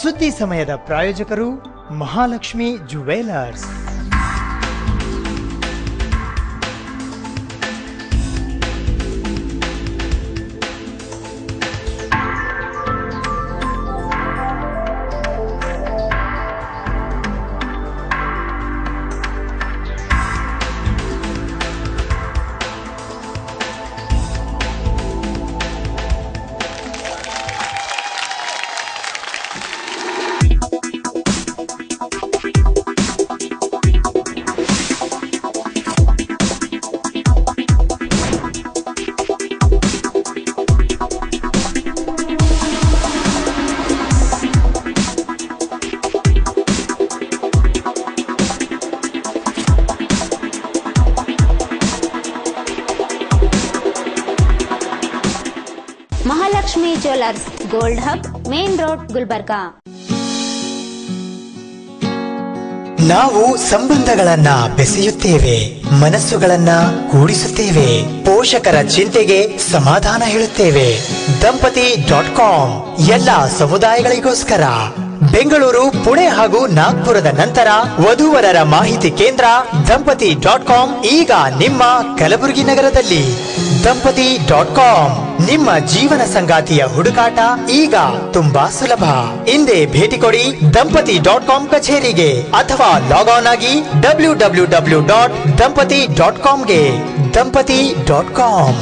ಸುದ್ದಿ ಸಮಯದ ಪ್ರಾಯೋಜಕರು Mahalakshmi jewellers Mahalakshmi jewellers gold hub main road Gulbarga ನಾವು ಸಂಬಂಧಗಳನ್ನ ಬೆಸೆಯುತ್ತೇವೆ ಮನಸ್ಸುಗಳನ್ನ ಕೂಡಿಸುತ್ತೇವೆ ಪೋಷಕರ ಚಿಂತೆಗೆ ಸಮಾಧಾನ ಹೇಳುತ್ತೇವೆ ದಂಪತಿ ಡಾಟ್ ಕಾಮ್ ಎಲ್ಲ ಸಮುದಾಯಗಳಿಗೋಸ್ಕರ ಬೆಂಗಳೂರು ಪುಣೆ ಹಾಗೂ ನಾಗ್ಪುರದ ನಂತರ ವಧುವರರ ಮಾಹಿತಿ ಕೇಂದ್ರ ದಂಪತಿ ಡಾಟ್ ಕಾಮ್ ಈಗ ನಿಮ್ಮ ಕಲಬುರಗಿ ನಗರದಲ್ಲಿ ದಂಪತಿ ಡಾಟ್ ಕಾಮ್ ನಿಮ್ಮ ಜೀವನ ಸಂಗಾತಿಯ ಹುಡುಕಾಟ ಈಗ ತುಂಬಾ ಸುಲಭ ಹಿಂದೆ ಭೇಟಿ ಕೊಡಿ ದಂಪತಿ ಡಾಟ್ ಕಾಮ್ ಕಚೇರಿಗೆ ಅಥವಾ ಲಾಗ್ ಆನ್ ಆಗಿ W W W dot Dampati dot ಕಾಮ್ಗೆ ದಂಪತಿ ಡಾಟ್ ಕಾಮ್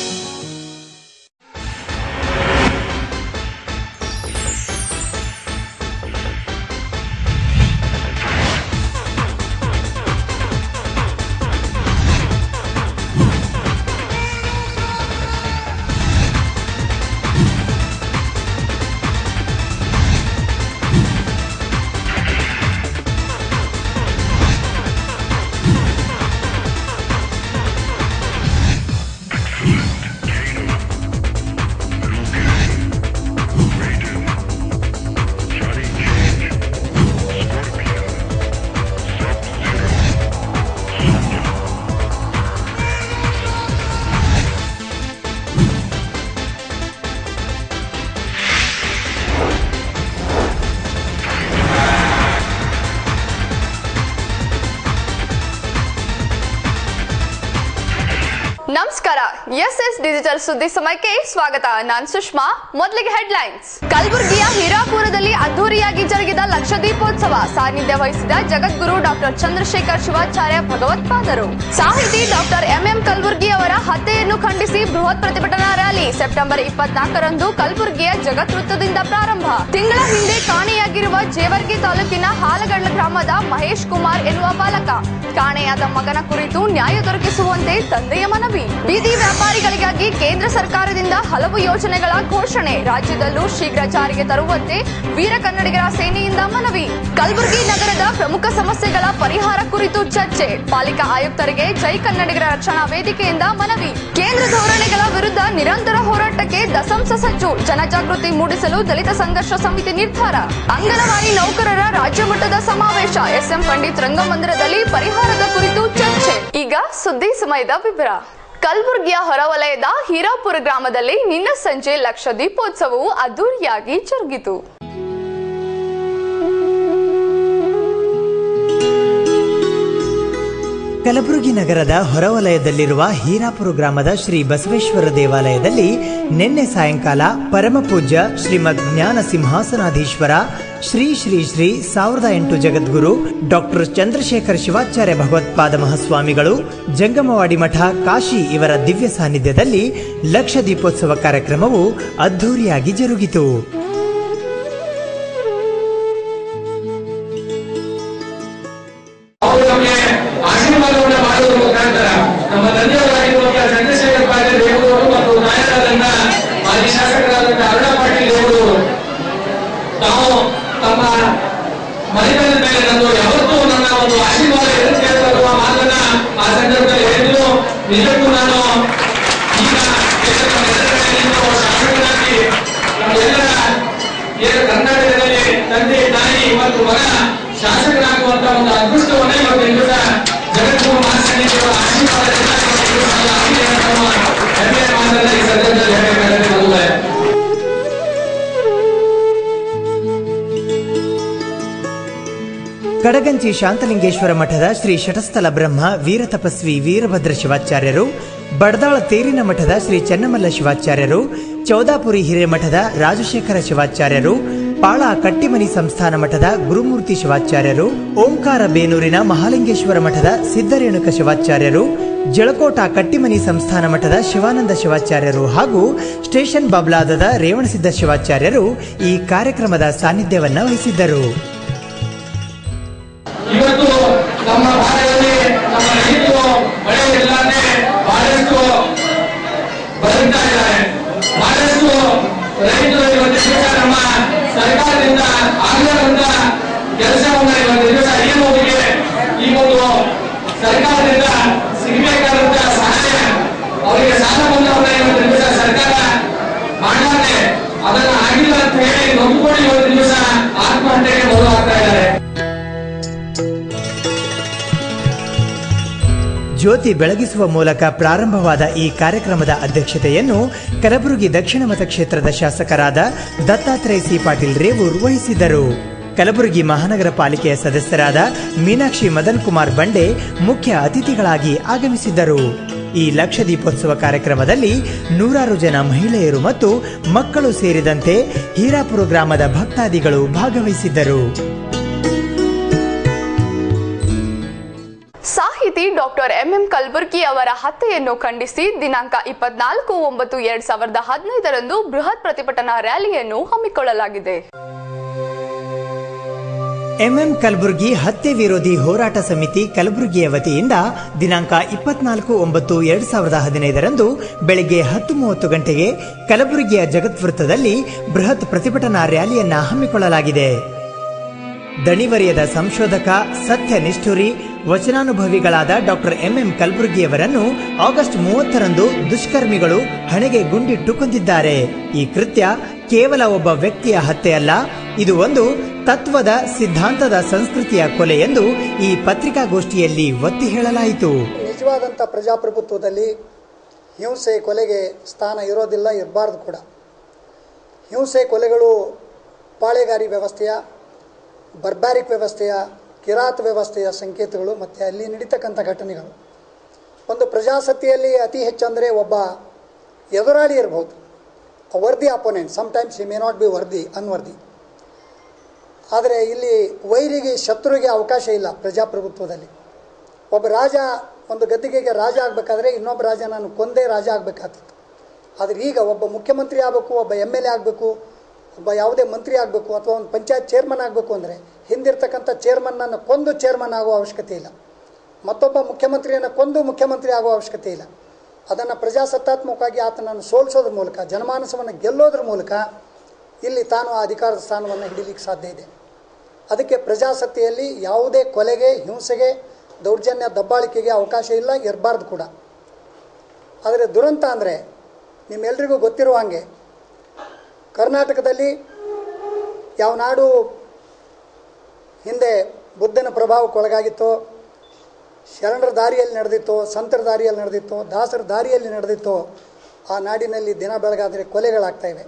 ನಮಸ್ಕಾರ ಎಸ್ ಎಸ್ ಡಿಜಿಟಲ್ ಸುದ್ದಿ ಸಮಯಕ್ಕೆ ಸ್ವಾಗತ ನಾನ್ ಸುಷ್ಮಾ ಮೊದಲಿಗೆ ಹೆಡ್ಲೈನ್ಸ್ ಕಲಬುರಗಿಯ ಹೀರಾಪುರದಲ್ಲಿ ಅದ್ದೂರಿಯಾಗಿ ಜರುಗಿದ ಲಕ್ಷ ದೀಪೋತ್ಸವ ಸಾನ್ನಿಧ್ಯ ವಹಿಸಿದ ಜಗದ್ಗುರು ಡಾಕ್ಟರ್ ಚಂದ್ರಶೇಖರ್ ಶಿವಾಚಾರ್ಯ ಭಗವತ್ಪಾದರು ಸಾಹಿತಿ ಡಾಕ್ಟರ್ ಎಂಎಂ ಕಲಬುರ್ಗಿ ಅವರ ಹತ್ಯೆಯನ್ನು ಖಂಡಿಸಿ ಬೃಹತ್ ಪ್ರತಿಭಟನಾ ರ್ಯಾಲಿ ಸೆಪ್ಟೆಂಬರ್ ಇಪ್ಪತ್ನಾಲ್ಕರಂದು ಕಲಬುರಗಿಯ ಜಗತ್ ವೃತ್ತದಿಂದ ಪ್ರಾರಂಭ ತಿಂಗಳ ಹಿಂದೆ ಕಾಣೆಯಾಗಿರುವ ಜೇವರ್ಗಿ ತಾಲೂಕಿನ ಹಾಲಗಂಡ ಗ್ರಾಮದ ಮಹೇಶ್ ಕುಮಾರ್ ಎನ್ನುವ ಬಾಲಕ ಕಾಣೆಯಾದ ಮಗನ ಕುರಿತು ನ್ಯಾಯ ದೊರಕಿಸುವಂತೆ ತಂದೆಯ ಮನವಿ ಬೀದಿ ವ್ಯಾಪಾರಿಗಳಿಗಾಗಿ ಕೇಂದ್ರ ಸರ್ಕಾರದಿಂದ ಹಲವು ಯೋಜನೆಗಳ ಘೋಷಣೆ ರಾಜ್ಯದಲ್ಲೂ ಶೀಘ್ರ ಜಾರಿಗೆ ತರುವಂತೆ ವೀರ ಕನ್ನಡಿಗರ ಸೇನೆಯಿಂದ ಮನವಿ ಕಲಬುರಗಿ ನಗರದ ಪ್ರಮುಖ ಸಮಸ್ಯೆಗಳ ಪರಿಹಾರ ಕುರಿತು ಚರ್ಚೆ ಪಾಲಿಕಾ ಆಯುಕ್ತರಿಗೆ ಜೈ ಕನ್ನಡಿಗರ ರಕ್ಷಣಾ ವೇದಿಕೆಯಿಂದ ಮನವಿ ಕೇಂದ್ರ ಧೋರಣೆಗಳ ವಿರುದ್ಧ ನಿರಂತರ ಹೋರಾಟಕ್ಕೆ ದಸಂಸ ಸಜ್ಜು ಜನಜಾಗೃತಿ ಮೂಡಿಸಲು ದಲಿತ ಸಂಘರ್ಷ ಸಮಿತಿ ನಿರ್ಧಾರ ಅಂಗನವಾಡಿ ನೌಕರರ ರಾಜ್ಯ ಮಟ್ಟದ ಸಮಾವೇಶ ಎಸ್ಎಂ ಪಂಡಿತ್ ರಂಗಮಂದಿರದಲ್ಲಿ ಪರಿಹಾರದ ಕುರಿತು ಚರ್ಚೆ ಈಗ ಸುದ್ದಿ ಸಮಯದ ವಿವರ ಕಲಬುರಗಿಯ ಹೊರವಲಯದ ಹೀರಾಪುರ ಗ್ರಾಮದಲ್ಲಿ ನಿನ್ನ ಸಂಜೆ ಲಕ್ಷ ದೀಪೋತ್ಸವವು ಅದ್ದೂರಿಯಾಗಿ ಜರುಗಿತು ಕಲಬುರಗಿ ನಗರದ ಹೊರವಲಯದಲ್ಲಿರುವ ಹೀರಾಪುರ ಗ್ರಾಮದ ಶ್ರೀ ಬಸವೇಶ್ವರ ದೇವಾಲಯದಲ್ಲಿ ನಿನ್ನೆ ಸಾಯಂಕಾಲ ಪರಮಪೂಜ್ಯ ಶ್ರೀಮದ್ ಜ್ಞಾನ ಸಿಂಹಾಸನಾಧೀಶ್ವರ ಶ್ರೀ ಶ್ರೀ ಶ್ರೀ ಸಾವಿರದ ಎಂಟು ಜಗದ್ಗುರು ಡಾಕ್ಟರ್ ಚಂದ್ರಶೇಖರ ಶಿವಾಚಾರ್ಯ ಭಗವತ್ಪಾದ ಮಹಾಸ್ವಾಮಿಗಳು ಜಂಗಮವಾಡಿ ಮಠ ಕಾಶಿ ಇವರ ದಿವ್ಯ ಸಾನ್ನಿಧ್ಯದಲ್ಲಿ ಲಕ್ಷ ದೀಪೋತ್ಸವ ಕಾರ್ಯಕ್ರಮವು ಅದ್ಧೂರಿಯಾಗಿ ಜರುಗಿತು ಅವರು ನಮಗೆ ಆಶೀರ್ವಾದವನ್ನು ಮಾಡುವುದರ ಮುಖಾಂತರ ನಮ್ಮ ತಂದೆಯವರಾಗಿರುವಂತಹ ಚಂದ್ರಶೇಖರ್ ಪಾಟೀಲ್ ದೇವರು ಮತ್ತು ನಾಯಕರಾದಂತ ಮಾಜಿ ಶಾಸಕರಾದಂತಹ ಅರುಣ ಪಾಟೀಲ್ ದೇವರು ತಾವು ತಮ್ಮ ಮನೆತನದ ಮೇಲೆ ನಂದು ಯಾವತ್ತೂ ನನ್ನ ಒಂದು ಆಶೀರ್ವಾದ ಇರುತ್ತೆ ಅನ್ನುವ ಮಾತನ್ನ ಆ ಸಂದರ್ಭದಲ್ಲಿ ಹೇಳಿದ್ರು ನಿಜಕ್ಕೂ ನಾನು ಈಗ ಎಲ್ಲ ಮನೆತನದಲ್ಲಿ ಶಾಸಕರಾಗಿ ನಮ್ಮೆಲ್ಲರ ಏನು ಕರ್ನಾಟಕದಲ್ಲಿ ತಂದೆ ತಾಯಿ ಮತ್ತು ಮಗ ಶಾಸಕರಾಗುವಂತ ಒಂದು ಅದೃಷ್ಟವನ್ನೇ ಇವತ್ತು ದಿವಸ ಜಗದ್ಗುರು ಮಹಾಸನ್ನಿಧಿಯವರ ಆಶೀರ್ವಾದದಿಂದ ಇವತ್ತು ದಿವಸ ಆಗಿದೆ ಅನ್ನುವ ಹೆಮ್ಮೆಯ ಮಾತನ್ನ ಈ ಸಂದರ್ಭದಲ್ಲಿ ಹೇಳಬೇಕಾದ್ರೆ ಮದುವೆ ಕಡಗಂಚಿ ಶಾಂತಲಿಂಗೇಶ್ವರ ಮಠದ ಶ್ರೀ ಶಟಸ್ಥಲ ಬ್ರಹ್ಮ ವೀರ ತಪಸ್ವಿ ವೀರಭದ್ರ ಶಿವಾಚಾರ್ಯರು ಬಡದಾಳ ತೇರಿನ ಮಠದ ಶ್ರೀ ಚೆನ್ನಮಲ್ಲ ಶಿವಾಚಾರ್ಯರು ಚೌದಾಪುರಿ ಹಿರೇಮಠದ ರಾಜಶೇಖರ ಶಿವಾಚಾರ್ಯರು ಪಾಳ ಕಟ್ಟಿಮನಿ ಸಂಸ್ಥಾನ ಮಠದ ಗುರುಮೂರ್ತಿ ಶಿವಾಚಾರ್ಯರು ಓಂಕಾರ ಬೇನೂರಿನ ಮಹಾಲಿಂಗೇಶ್ವರ ಮಠದ ಸಿದ್ದರೇಣುಕ ಶಿವಾಚಾರ್ಯರು ಜಳಕೋಟ ಕಟ್ಟಿಮನಿ ಸಂಸ್ಥಾನ ಮಠದ ಶಿವಾನಂದ ಶಿವಾಚಾರ್ಯರು ಹಾಗೂ ಸ್ಟೇಷನ್ ಬಬ್ಲಾದದ ರೇವಣಸಿದ್ದ ಶಿವಾಚಾರ್ಯರು ಈ ಕಾರ್ಯಕ್ರಮದ ಸಾನ್ನಿಧ್ಯವನ್ನ ವಹಿಸಿದ್ದರು ಇವತ್ತು ನಮ್ಮ ಭಾಗದಲ್ಲಿ ನಮ್ಮ ರೈತರು ಮಳೆ ಇಲ್ಲದೆ ಬಹಳಷ್ಟು ಬದುಕ್ತಾ ಇದ್ದಾರೆ ಬಹಳಷ್ಟು ರೈತರು ಇವತ್ತು ದಿವಸ ನಮ್ಮ ಸರ್ಕಾರದಿಂದ ಆಗದಂತ ಕೆಲಸವನ್ನ ಇವತ್ತು ದಿವಸ ಈ ಮಗುವಿಗೆ ಈ ಒಂದು ಸರ್ಕಾರದಿಂದ ಸಿಗಬೇಕಾದಂತ ಸಹಾಯ ಅವರಿಗೆ ಸಾಲ ಮನ್ನವನ್ನ ಇವತ್ತು ದಿವಸ ಸರ್ಕಾರ ಮಾಡಲಾರೆ ಅದನ್ನ ಆಗಿಲ್ಲ ಅಂತ ಹೇಳಿ ನೊಂದ್ಕೊಂಡು ಇವತ್ತು ದಿವಸ ಆತ್ಮಹತ್ಯೆಗೆ ಮೊದಲು ಆಗ್ತಾ ಇದ್ದಾರೆ ಜ್ಯೋತಿ ಬೆಳಗಿಸುವ ಮೂಲಕ ಪ್ರಾರಂಭವಾದ ಈ ಕಾರ್ಯಕ್ರಮದ ಅಧ್ಯಕ್ಷತೆಯನ್ನು ಕಲಬುರಗಿ ದಕ್ಷಿಣ ಮತಕ್ಷೇತ್ರದ ಶಾಸಕರಾದ ದತ್ತಾತ್ರೇಯ ಸಿ ಪಾಟೀಲ್ ರೇವೂರ್ ವಹಿಸಿದ್ದರು ಕಲಬುರಗಿ ಮಹಾನಗರ ಪಾಲಿಕೆಯ ಸದಸ್ಯರಾದ ಮೀನಾಕ್ಷಿ ಮದನ್ ಕುಮಾರ್ ಬಂಡೆ ಮುಖ್ಯ ಅತಿಥಿಗಳಾಗಿ ಆಗಮಿಸಿದ್ದರು ಈ ಲಕ್ಷ ದೀಪೋತ್ಸವ ಕಾರ್ಯಕ್ರಮದಲ್ಲಿ ನೂರಾರು ಜನ ಮಹಿಳೆಯರು ಮತ್ತು ಮಕ್ಕಳು ಸೇರಿದಂತೆ ಹೀರಾಪುರ ಗ್ರಾಮದ ಭಕ್ತಾದಿಗಳು ಭಾಗವಹಿಸಿದ್ದರು ಸಾಹಿತಿ ಡಾಕ್ಟರ್ ಎಂ ಎಂ ಕಲ್ಬುರ್ಗಿ ಅವರ ಹತ್ಯೆಯನ್ನು ಖಂಡಿಸಿ ದಿನಾಂಕ ಇಪ್ಪತ್ನಾಲ್ಕು ಒಂಬತ್ತು ಎರಡ್ ಸಾವಿರದ ಹದಿನೈದರಂದು ಬೃಹತ್ ಪ್ರತಿಭಟನಾ ರ್ಯಾಲಿಯನ್ನು ಹಮ್ಮಿಕೊಳ್ಳಲಾಗಿದೆ ಎಂಎಂ ಕಲಬುರಗಿ ಹತ್ಯೆ ವಿರೋಧಿ ಹೋರಾಟ ಸಮಿತಿ ಕಲಬುರಗಿಯ ವತಿಯಿಂದ ದಿನಾಂಕ ಇಪ್ಪತ್ನಾಲ್ಕು ಒಂಬತ್ತು ಎರಡ್ ಸಾವಿರದ ಹದಿನೈದರಂದು ಬೆಳಗ್ಗೆ ಹತ್ತು ಮೂವತ್ತು ಗಂಟೆಗೆ ಕಲಬುರಗಿಯ ಜಗತ್ವೃತ್ತದಲ್ಲಿ ಬೃಹತ್ ಪ್ರತಿಭಟನಾ ರ್ಯಾಲಿಯನ್ನ ಹಮ್ಮಿಕೊಳ್ಳಲಾಗಿದೆ ದಣಿವರಿಯದ ಸಂಶೋಧಕ ಸತ್ಯ ನಿಷ್ಠುರಿ ವಚನಾನುಭವಿಗಳಾದ ಡಾಕ್ಟರ್ ಎಂಎಂ ಕಲಬುರ್ಗಿಯವರನ್ನು ಆಗಸ್ಟ್ ಮೂವತ್ತರಂದು ದುಷ್ಕರ್ಮಿಗಳು ಹಣೆಗೆ ಗುಂಡಿಟ್ಟು ಕೊಂದಿದ್ದಾರೆ ಈ ಕೃತ್ಯ ಕೇವಲ ಒಬ್ಬ ವ್ಯಕ್ತಿಯ ಹತ್ಯೆಯಲ್ಲ ಇದು ಒಂದು ತತ್ವದ ಸಿದ್ಧಾಂತದ ಸಂಸ್ಕೃತಿಯ ಕೊಲೆ ಎಂದು ಈ ಪತ್ರಿಕಾಗೋಷ್ಠಿಯಲ್ಲಿ ಒತ್ತಿ ಹೇಳಲಾಯಿತು ನಿಜವಾದಂಥ ಪ್ರಜಾಪ್ರಭುತ್ವದಲ್ಲಿ ಹಿಂಸೆ ಕೊಲೆಗೆ ಸ್ಥಾನ ಇರೋದಿಲ್ಲ ಇರಬಾರ್ದು ಕೂಡ ಹಿಂಸೆ ಕೊಲೆಗಳು ಪಾಳೆಗಾರಿ ವ್ಯವಸ್ಥೆಯ ಬರ್ಬ್ಯಾರಿಕ್ ವ್ಯವಸ್ಥೆಯ ಕಿರಾತ ವ್ಯವಸ್ಥೆಯ ಸಂಕೇತಗಳು ಮತ್ತು ಅಲ್ಲಿ ನಡೀತಕ್ಕಂಥ ಘಟನೆಗಳು ಒಂದು ಪ್ರಜಾಸತ್ತೆಯಲ್ಲಿ ಅತಿ ಹೆಚ್ಚಂದರೆ ಒಬ್ಬ ಎದುರಾಳಿ ಇರ್ಬೋದು worthy opponent sometimes he may not be worthy unworthy ಆದರೆ ಇಲ್ಲಿ ವೈರಿಗೆ ಶತ್ರುವಿಗೆ ಅವಕಾಶ ಇಲ್ಲ ಪ್ರಜಾಪ್ರಭುತ್ವದಲ್ಲಿ ಒಬ್ಬ ರಾಜ ಒಂದು ಗದ್ದಿಗೆಗೆ ರಾಜ ಆಗಬೇಕಾದ್ರೆ ಇನ್ನೊಬ್ಬ ರಾಜ ನಾನು ಕೊಂದೇ ರಾಜ ಆಗಬೇಕಾಗ್ತಿತ್ತು ಆದರೆ ಈಗ ಒಬ್ಬ ಮುಖ್ಯಮಂತ್ರಿ ಆಗಬೇಕು ಒಬ್ಬ ಎಮ್ ಎಲ್ ಎ ಆಗಬೇಕು ಒಬ್ಬ ಯಾವುದೇ ಮಂತ್ರಿ ಆಗಬೇಕು ಅಥವಾ ಒಂದು ಪಂಚಾಯತ್ ಚೇರ್ಮನ್ ಆಗಬೇಕು ಅಂದರೆ ಹಿಂದಿರ್ತಕ್ಕಂಥ ಚೇರ್ಮನ್ನನ್ನು ಕೊಂದು ಚೇರ್ಮನ್ ಆಗುವ ಅವಶ್ಯಕತೆ ಇಲ್ಲ ಮತ್ತೊಬ್ಬ ಮುಖ್ಯಮಂತ್ರಿಯನ್ನು ಕೊಂದು ಮುಖ್ಯಮಂತ್ರಿ ಆಗುವ ಅವಶ್ಯಕತೆ ಇಲ್ಲ ಅದನ್ನು ಪ್ರಜಾಸತ್ತಾತ್ಮಕವಾಗಿ ಆತನನ್ನು ಸೋಲಿಸೋದ್ರ ಮೂಲಕ ಜನಮಾನಸವನ್ನು ಗೆಲ್ಲೋದ್ರ ಮೂಲಕ ಇಲ್ಲಿ ತಾನು ಆ ಅಧಿಕಾರದ ಸ್ಥಾನವನ್ನು ಹಿಡಿಲಿಕ್ಕೆ ಸಾಧ್ಯ ಇದೆ ಅದಕ್ಕೆ ಪ್ರಜಾಸತ್ತೆಯಲ್ಲಿ ಯಾವುದೇ ಕೊಲೆಗೆ ಹಿಂಸೆಗೆ ದೌರ್ಜನ್ಯ ದಬ್ಬಾಳಿಕೆಗೆ ಅವಕಾಶ ಇಲ್ಲ ಇರಬಾರ್ದು ಕೂಡ ಆದರೆ ದುರಂತ ಅಂದರೆ ನಿಮ್ಮೆಲ್ರಿಗೂ ಗೊತ್ತಿರುವ ಹಾಗೆ ಕರ್ನಾಟಕದಲ್ಲಿ ಯಾವ ನಾಡು ಹಿಂದೆ ಬುದ್ಧನ ಪ್ರಭಾವಕ್ಕೊಳಗಾಗಿತ್ತೋ ಶರಣರ ದಾರಿಯಲ್ಲಿ ನಡೆದಿತ್ತೋ ಸಂತರ ದಾರಿಯಲ್ಲಿ ನಡೆದಿತ್ತೋ ದಾಸರ ದಾರಿಯಲ್ಲಿ ನಡೆದಿತ್ತೋ ಆ ನಾಡಿನಲ್ಲಿ ದಿನ ಬೆಳಗಾದರೆ ಕೊಲೆಗಳಾಗ್ತಾ ಇವೆ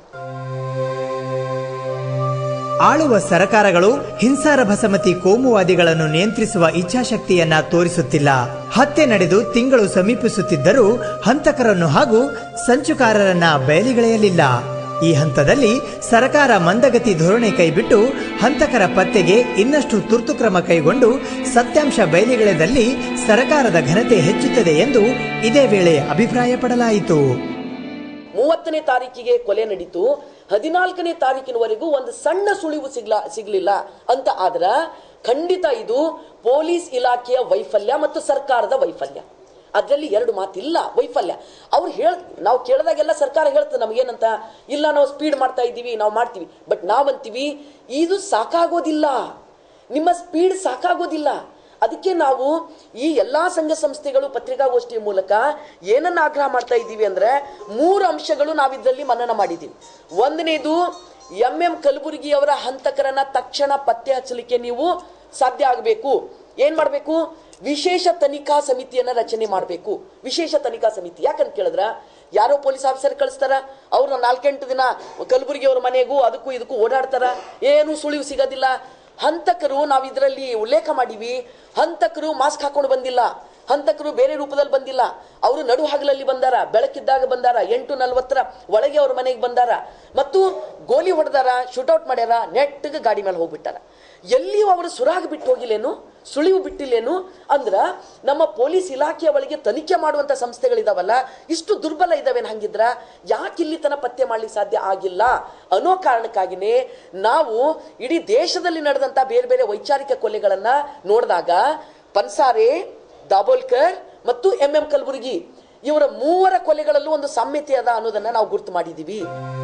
ಆಳುವ ಸರಕಾರಗಳು ಹಿಂಸಾರ ಭಸಮತಿ ಕೋಮುವಾದಿಗಳನ್ನು ನಿಯಂತ್ರಿಸುವ ಇಚ್ಛಾಶಕ್ತಿಯನ್ನ ತೋರಿಸುತ್ತಿಲ್ಲ ಹತ್ಯೆ ನಡೆದು ತಿಂಗಳು ಸಮೀಪಿಸುತ್ತಿದ್ದರೂ ಹಂತಕರನ್ನು ಹಾಗೂ ಸಂಚುಕಾರರನ್ನ ಬಯಲಿಗೆಳೆಯಲಿಲ್ಲ ಈ ಹಂತದಲ್ಲಿ ಸರಕಾರ ಮಂದಗತಿ ಧೋರಣೆ ಕೈಬಿಟ್ಟು ಹಂತಕರ ಪತ್ತೆಗೆ ಇನ್ನಷ್ಟು ತುರ್ತು ಕ್ರಮ ಕೈಗೊಂಡು ಸತ್ಯಾಂಶ ಬಯಲಿಗೆಳೆದಲ್ಲಿ ಸರಕಾರದ ಘನತೆ ಹೆಚ್ಚುತ್ತದೆ ಎಂದು ಇದೇ ವೇಳೆ ಅಭಿಪ್ರಾಯಪಡಲಾಯಿತು ಮೂವತ್ತನೇ ತಾರೀಕಿಗೆ ಕೊಲೆ ನಡೀತು ಹದಿನಾಲ್ಕನೇ ತಾರೀಕಿನವರೆಗೂ ಒಂದು ಸಣ್ಣ ಸುಳಿವು ಸಿಗ್ಲ ಸಿಗ್ಲಿಲ್ಲ ಅಂತ ಆದ್ರ ಖಂಡಿತ ಇದು ಪೊಲೀಸ್ ಇಲಾಖೆಯ ವೈಫಲ್ಯ ಮತ್ತು ಸರ್ಕಾರದ ವೈಫಲ್ಯ ಅದರಲ್ಲಿ ಎರಡು ಮಾತಿಲ್ಲ ವೈಫಲ್ಯ ಅವ್ರು ಹೇಳ್ ನಾವು ಕೇಳಿದಾಗೆಲ್ಲ ಸರ್ಕಾರ ಹೇಳ್ತದೆ ನಮಗೇನಂತ ಇಲ್ಲ ನಾವು ಸ್ಪೀಡ್ ಮಾಡ್ತಾ ಇದ್ದೀವಿ ನಾವು ಮಾಡ್ತೀವಿ ಬಟ್ ನಾವಂತೀವಿ ಇದು ಸಾಕಾಗೋದಿಲ್ಲ ನಿಮ್ಮ ಸ್ಪೀಡ್ ಸಾಕಾಗೋದಿಲ್ಲ ಅದಕ್ಕೆ ನಾವು ಈ ಎಲ್ಲಾ ಸಂಘ ಸಂಸ್ಥೆಗಳು ಪತ್ರಿಕಾಗೋಷ್ಠಿಯ ಮೂಲಕ ಏನನ್ನ ಆಗ್ರಹ ಮಾಡ್ತಾ ಇದ್ದೀವಿ ಅಂದ್ರೆ ಮೂರು ಅಂಶಗಳು ನಾವಿದ್ರಲ್ಲಿ ಮನನ ಮಾಡಿದ್ದೀವಿ ಒಂದನೇದು ಎಂ ಎಂ ಕಲಬುರ್ಗಿ ಅವರ ಹಂತಕರನ್ನ ತಕ್ಷಣ ಪತ್ತೆ ಹಚ್ಚಲಿಕ್ಕೆ ನೀವು ಸಾಧ್ಯ ಆಗಬೇಕು ಏನ್ ಮಾಡಬೇಕು ವಿಶೇಷ ತನಿಖಾ ಸಮಿತಿಯನ್ನ ರಚನೆ ಮಾಡಬೇಕು ವಿಶೇಷ ತನಿಖಾ ಸಮಿತಿ ಯಾಕಂತ ಕೇಳಿದ್ರ ಯಾರೋ ಪೊಲೀಸ್ ಆಫೀಸರ್ ಕಳಿಸ್ತಾರ ಅವ್ರನ್ನ ನಾಲ್ಕೆಂಟು ದಿನ ಕಲಬುರ್ಗಿ ಅವ್ರ ಮನೆಗೂ ಅದಕ್ಕೂ ಇದಕ್ಕೂ ಓಡಾಡ್ತಾರ ಏನು ಸುಳಿವು ಸಿಗೋದಿಲ್ಲ ಹಂತಕರು ನಾವು ಇದರಲ್ಲಿ ಉಲ್ಲೇಖ ಮಾಡಿವಿ ಹಂತಕರು ಮಾಸ್ಕ್ ಹಾಕೊಂಡು ಬಂದಿಲ್ಲ ಹಂತಕರು ಬೇರೆ ರೂಪದಲ್ಲಿ ಬಂದಿಲ್ಲ ಅವರು ನಡು ಹಗಲಲ್ಲಿ ಬಂದಾರ ಬೆಳಕಿದ್ದಾಗ ಬಂದಾರ ಎಂಟು ನಲ್ವತ್ತರ ಒಳಗೆ ಅವ್ರ ಮನೆಗೆ ಬಂದಾರ ಮತ್ತು ಗೋಲಿ ಹೊಡೆದಾರ ಶೂಟೌಟ್ ಮಾಡ್ಯಾರ ನೆಟ್ಟಿಗೆ ಗಾಡಿ ಮೇಲೆ ಹೋಗ್ಬಿಟ್ಟಾರ ಎಲ್ಲಿಯೂ ಅವರು ಸುರಾಗ್ ಬಿಟ್ಟು ಹೋಗಿಲ್ಲೇನು ಸುಳಿವು ಬಿಟ್ಟಿಲ್ಲೇನು ಅಂದ್ರ ನಮ್ಮ ಪೊಲೀಸ್ ಇಲಾಖೆಯ ಒಳಗೆ ತನಿಖೆ ಮಾಡುವಂತ ಸಂಸ್ಥೆಗಳಿದಾವಲ್ಲ ಇಷ್ಟು ದುರ್ಬಲ ಇದಾವೇನು ಹಂಗಿದ್ರ ಯಾಕೆ ಇಲ್ಲಿ ತನ ಪತ್ತೆ ಮಾಡ್ಲಿಕ್ಕೆ ಸಾಧ್ಯ ಆಗಿಲ್ಲ ಅನ್ನೋ ಕಾರಣಕ್ಕಾಗಿನೇ ನಾವು ಇಡೀ ದೇಶದಲ್ಲಿ ನಡೆದಂತ ಬೇರೆ ಬೇರೆ ವೈಚಾರಿಕ ಕೊಲೆಗಳನ್ನ ನೋಡಿದಾಗ ಪನ್ಸಾರೆ ದಾಬೋಲ್ಕರ್ ಮತ್ತು ಎಂ ಎಂ ಕಲಬುರ್ಗಿ ಇವರ ಮೂವರ ಕೊಲೆಗಳಲ್ಲೂ ಒಂದು ಸಾಮ್ಯತೆ ಅದ ಅನ್ನೋದನ್ನ ನಾವು ಗುರ್ತು ಮಾಡಿದೀವಿ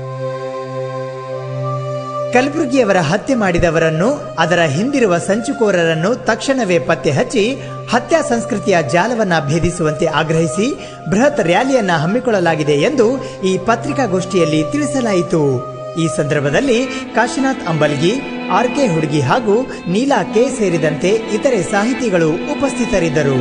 ಕಲಬುರಗಿಯವರ ಹತ್ಯೆ ಮಾಡಿದವರನ್ನು ಅದರ ಹಿಂದಿರುವ ಸಂಚುಕೋರರನ್ನು ತಕ್ಷಣವೇ ಪತ್ತೆ ಹಚ್ಚಿ ಹತ್ಯಾ ಸಂಸ್ಕೃತಿಯ ಜಾಲವನ್ನ ಭೇದಿಸುವಂತೆ ಆಗ್ರಹಿಸಿ ಬೃಹತ್ ರ್ಯಾಲಿಯನ್ನ ಹಮ್ಮಿಕೊಳ್ಳಲಾಗಿದೆ ಎಂದು ಈ ಪತ್ರಿಕಾಗೋಷ್ಠಿಯಲ್ಲಿ ತಿಳಿಸಲಾಯಿತು ಈ ಸಂದರ್ಭದಲ್ಲಿ ಕಾಶಿನಾಥ್ ಅಂಬಲ್ಗಿ ಆರ್ ಕೆ ಹುಡುಗಿ ಹಾಗೂ ನೀಲಾ ಕೆ ಸೇರಿದಂತೆ ಇತರೆ ಸಾಹಿತಿಗಳು ಉಪಸ್ಥಿತರಿದ್ದರು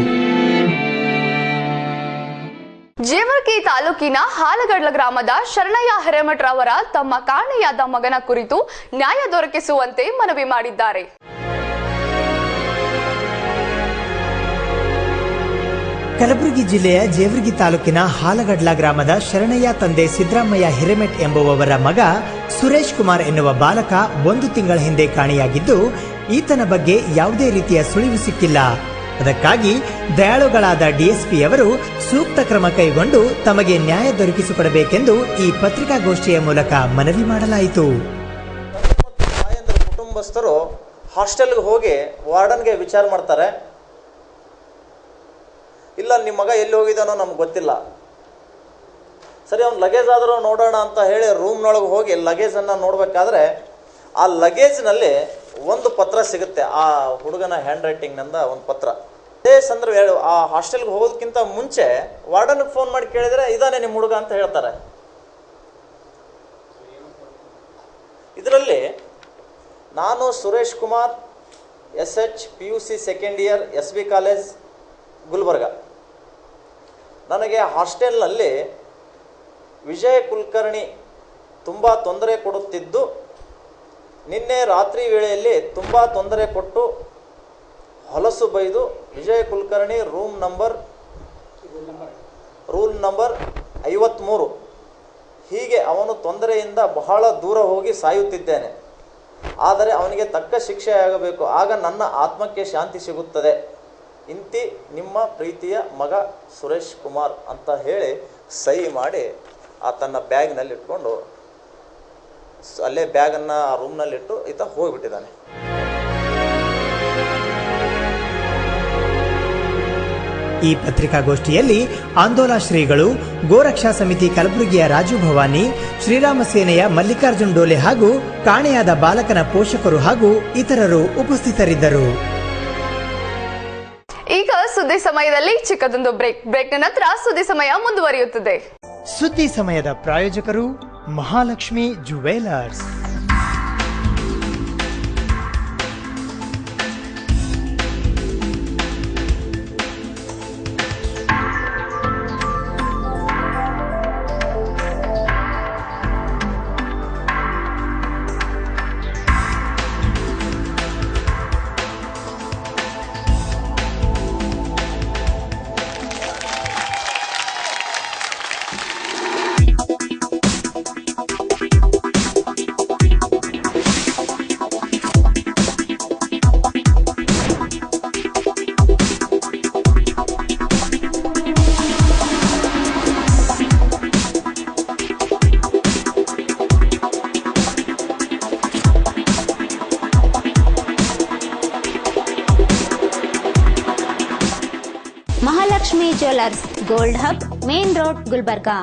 ಜೇವರ್ಗಿ ತಾಲೂಕಿನ ಹಾಲಗಡ್ಲ ಗ್ರಾಮದ ಶರಣಯ್ಯ ಹಿರೇಮಠರವರ ತಮ್ಮ ಕಾಣೆಯಾದ ಮಗನ ಕುರಿತು ನ್ಯಾಯ ದೊರಕಿಸುವಂತೆ ಮನವಿ ಮಾಡಿದ್ದಾರೆ ಕಲಬುರಗಿ ಜಿಲ್ಲೆಯ ಜೇವರ್ಗಿ ತಾಲೂಕಿನ ಹಾಲಗಡ್ಲ ಗ್ರಾಮದ ಶರಣಯ್ಯ ತಂದೆ ಸಿದ್ದರಾಮಯ್ಯ ಹಿರೇಮೆಟ್ ಎಂಬುವವರ ಮಗ ಸುರೇಶ್ ಕುಮಾರ್ ಎನ್ನುವ ಬಾಲಕ ಒಂದು ತಿಂಗಳ ಹಿಂದೆ ಕಾಣೆಯಾಗಿದ್ದು ಈತನ ಬಗ್ಗೆ ಯಾವುದೇ ರೀತಿಯ ಸುಳಿವು ಸಿಕ್ಕಿಲ್ಲ ಅದಕ್ಕಾಗಿ ದಯಾಳುಗಳಾದ ಡಿಎಸ್ಪಿಯವರು ಸೂಕ್ತ ಕ್ರಮ ಕೈಗೊಂಡು ತಮಗೆ ನ್ಯಾಯ ದೊರಕಿಸಿಕೊಡಬೇಕೆಂದು ಈ ಪತ್ರಿಕಾಗೋಷ್ಠಿಯ ಮೂಲಕ ಮನವಿ ಮಾಡಲಾಯಿತು ತಾಯಂದ್ರ ಕುಟುಂಬಸ್ಥರು ಹಾಸ್ಟೆಲ್ಗೆ ಹೋಗಿ ವಾರ್ಡನ್ಗೆ ವಿಚಾರ ಮಾಡ್ತಾರೆ ಇಲ್ಲ ನಿಮ್ಮ ಮಗ ಎಲ್ಲಿ ಹೋಗಿದ್ದಾನೋ ನಮ್ಗೆ ಗೊತ್ತಿಲ್ಲ ಸರಿ ಅವ್ನು ಲಗೇಜ್ ಆದರೂ ನೋಡೋಣ ಅಂತ ಹೇಳಿ ರೂಮ್ನೊಳಗೆ ಹೋಗಿ ಲಗೇಜನ್ನು ನೋಡಬೇಕಾದ್ರೆ ಆ ಲಗೇಜ್ನಲ್ಲಿ ಒಂದು ಪತ್ರ ಸಿಗುತ್ತೆ ಆ ಹುಡುಗನ ಹ್ಯಾಂಡ್ ರೈಟಿಂಗ್ನಿಂದ ಒಂದು ಪತ್ರ ಅದೇ ಸಂದರ್ಭ ಹೇಳು ಆ ಹಾಸ್ಟೆಲ್ಗೆ ಹೋಗೋದಕ್ಕಿಂತ ಮುಂಚೆ ವಾರ್ಡನ್ಗೆ ಫೋನ್ ಮಾಡಿ ಕೇಳಿದರೆ ಇದಾನೆ ನಿಮ್ಮ ಹುಡುಗ ಅಂತ ಹೇಳ್ತಾರೆ ಇದರಲ್ಲಿ ನಾನು Suresh Kumar S H P U C second year S B college Gulbarga ನನಗೆ ಹಾಸ್ಟೆಲ್ನಲ್ಲಿ ವಿಜಯ ಕುಲಕರ್ಣಿ ತುಂಬ ತೊಂದರೆ ಕೊಡುತ್ತಿದ್ದು ನಿನ್ನೆ ರಾತ್ರಿ ವೇಳೆಯಲ್ಲಿ ತುಂಬ ತೊಂದರೆ ಕೊಟ್ಟು ಹೊಲಸು ಬೈದು Vijaya Kulkarni room number roll number ಐವತ್ತ್ಮೂರು ಹೀಗೆ ಅವನು ತೊಂದರೆಯಿಂದ ಬಹಳ ದೂರ ಹೋಗಿ ಸಾಯುತ್ತಿದ್ದೇನೆ ಆದರೆ ಅವನಿಗೆ ತಕ್ಕ ಶಿಕ್ಷೆ ಆಗಬೇಕು ಆಗ ನನ್ನ ಆತ್ಮಕ್ಕೆ ಶಾಂತಿ ಸಿಗುತ್ತದೆ ಇಂತಿ ನಿಮ್ಮ ಪ್ರೀತಿಯ ಮಗ ಸುರೇಶ್ ಕುಮಾರ್ ಅಂತ ಹೇಳಿ ಸಹಿ ಮಾಡಿ ಆ ತನ್ನ ಬ್ಯಾಗ್ನಲ್ಲಿ ಇಟ್ಕೊಂಡು ಸ್- ಅಲ್ಲೇ ಬ್ಯಾಗನ್ನು ಆ ರೂಮ್ನಲ್ಲಿಟ್ಟು ಈತ ಹೋಗಿಬಿಟ್ಟಿದ್ದಾನೆ ಈ ಪತ್ರಿಕಾಗೋಷ್ಠಿಯಲ್ಲಿ ಆಂದೋಲ ಶ್ರೀಗಳು ಗೋರಕ್ಷಾ ಸಮಿತಿ ಕಲಬುರಗಿಯ ರಾಜು ಭವಾನಿ ಶ್ರೀರಾಮ ಸೇನೆಯ ಮಲ್ಲಿಕಾರ್ಜುನ್ ಡೋಲೆ ಹಾಗೂ ಕಾಣೆಯಾದ ಬಾಲಕನ ಪೋಷಕರು ಹಾಗೂ ಇತರರು ಉಪಸ್ಥಿತರಿದ್ದರು ಈಗ ಸುದ್ದಿ ಸಮಯದಲ್ಲಿ ಚಿಕ್ಕದೊಂದು ಬ್ರೇಕ್ ಬ್ರೇಕ್ನ ನಂತರ ಸುದ್ದಿ ಸಮಯ ಮುಂದುವರಿಯುತ್ತದೆ ಸುದ್ದಿ ಸಮಯದ ಪ್ರಾಯೋಜಕರು Mahalakshmi jewellers Mahalakshmi jewellers gold hub main road Gulbarga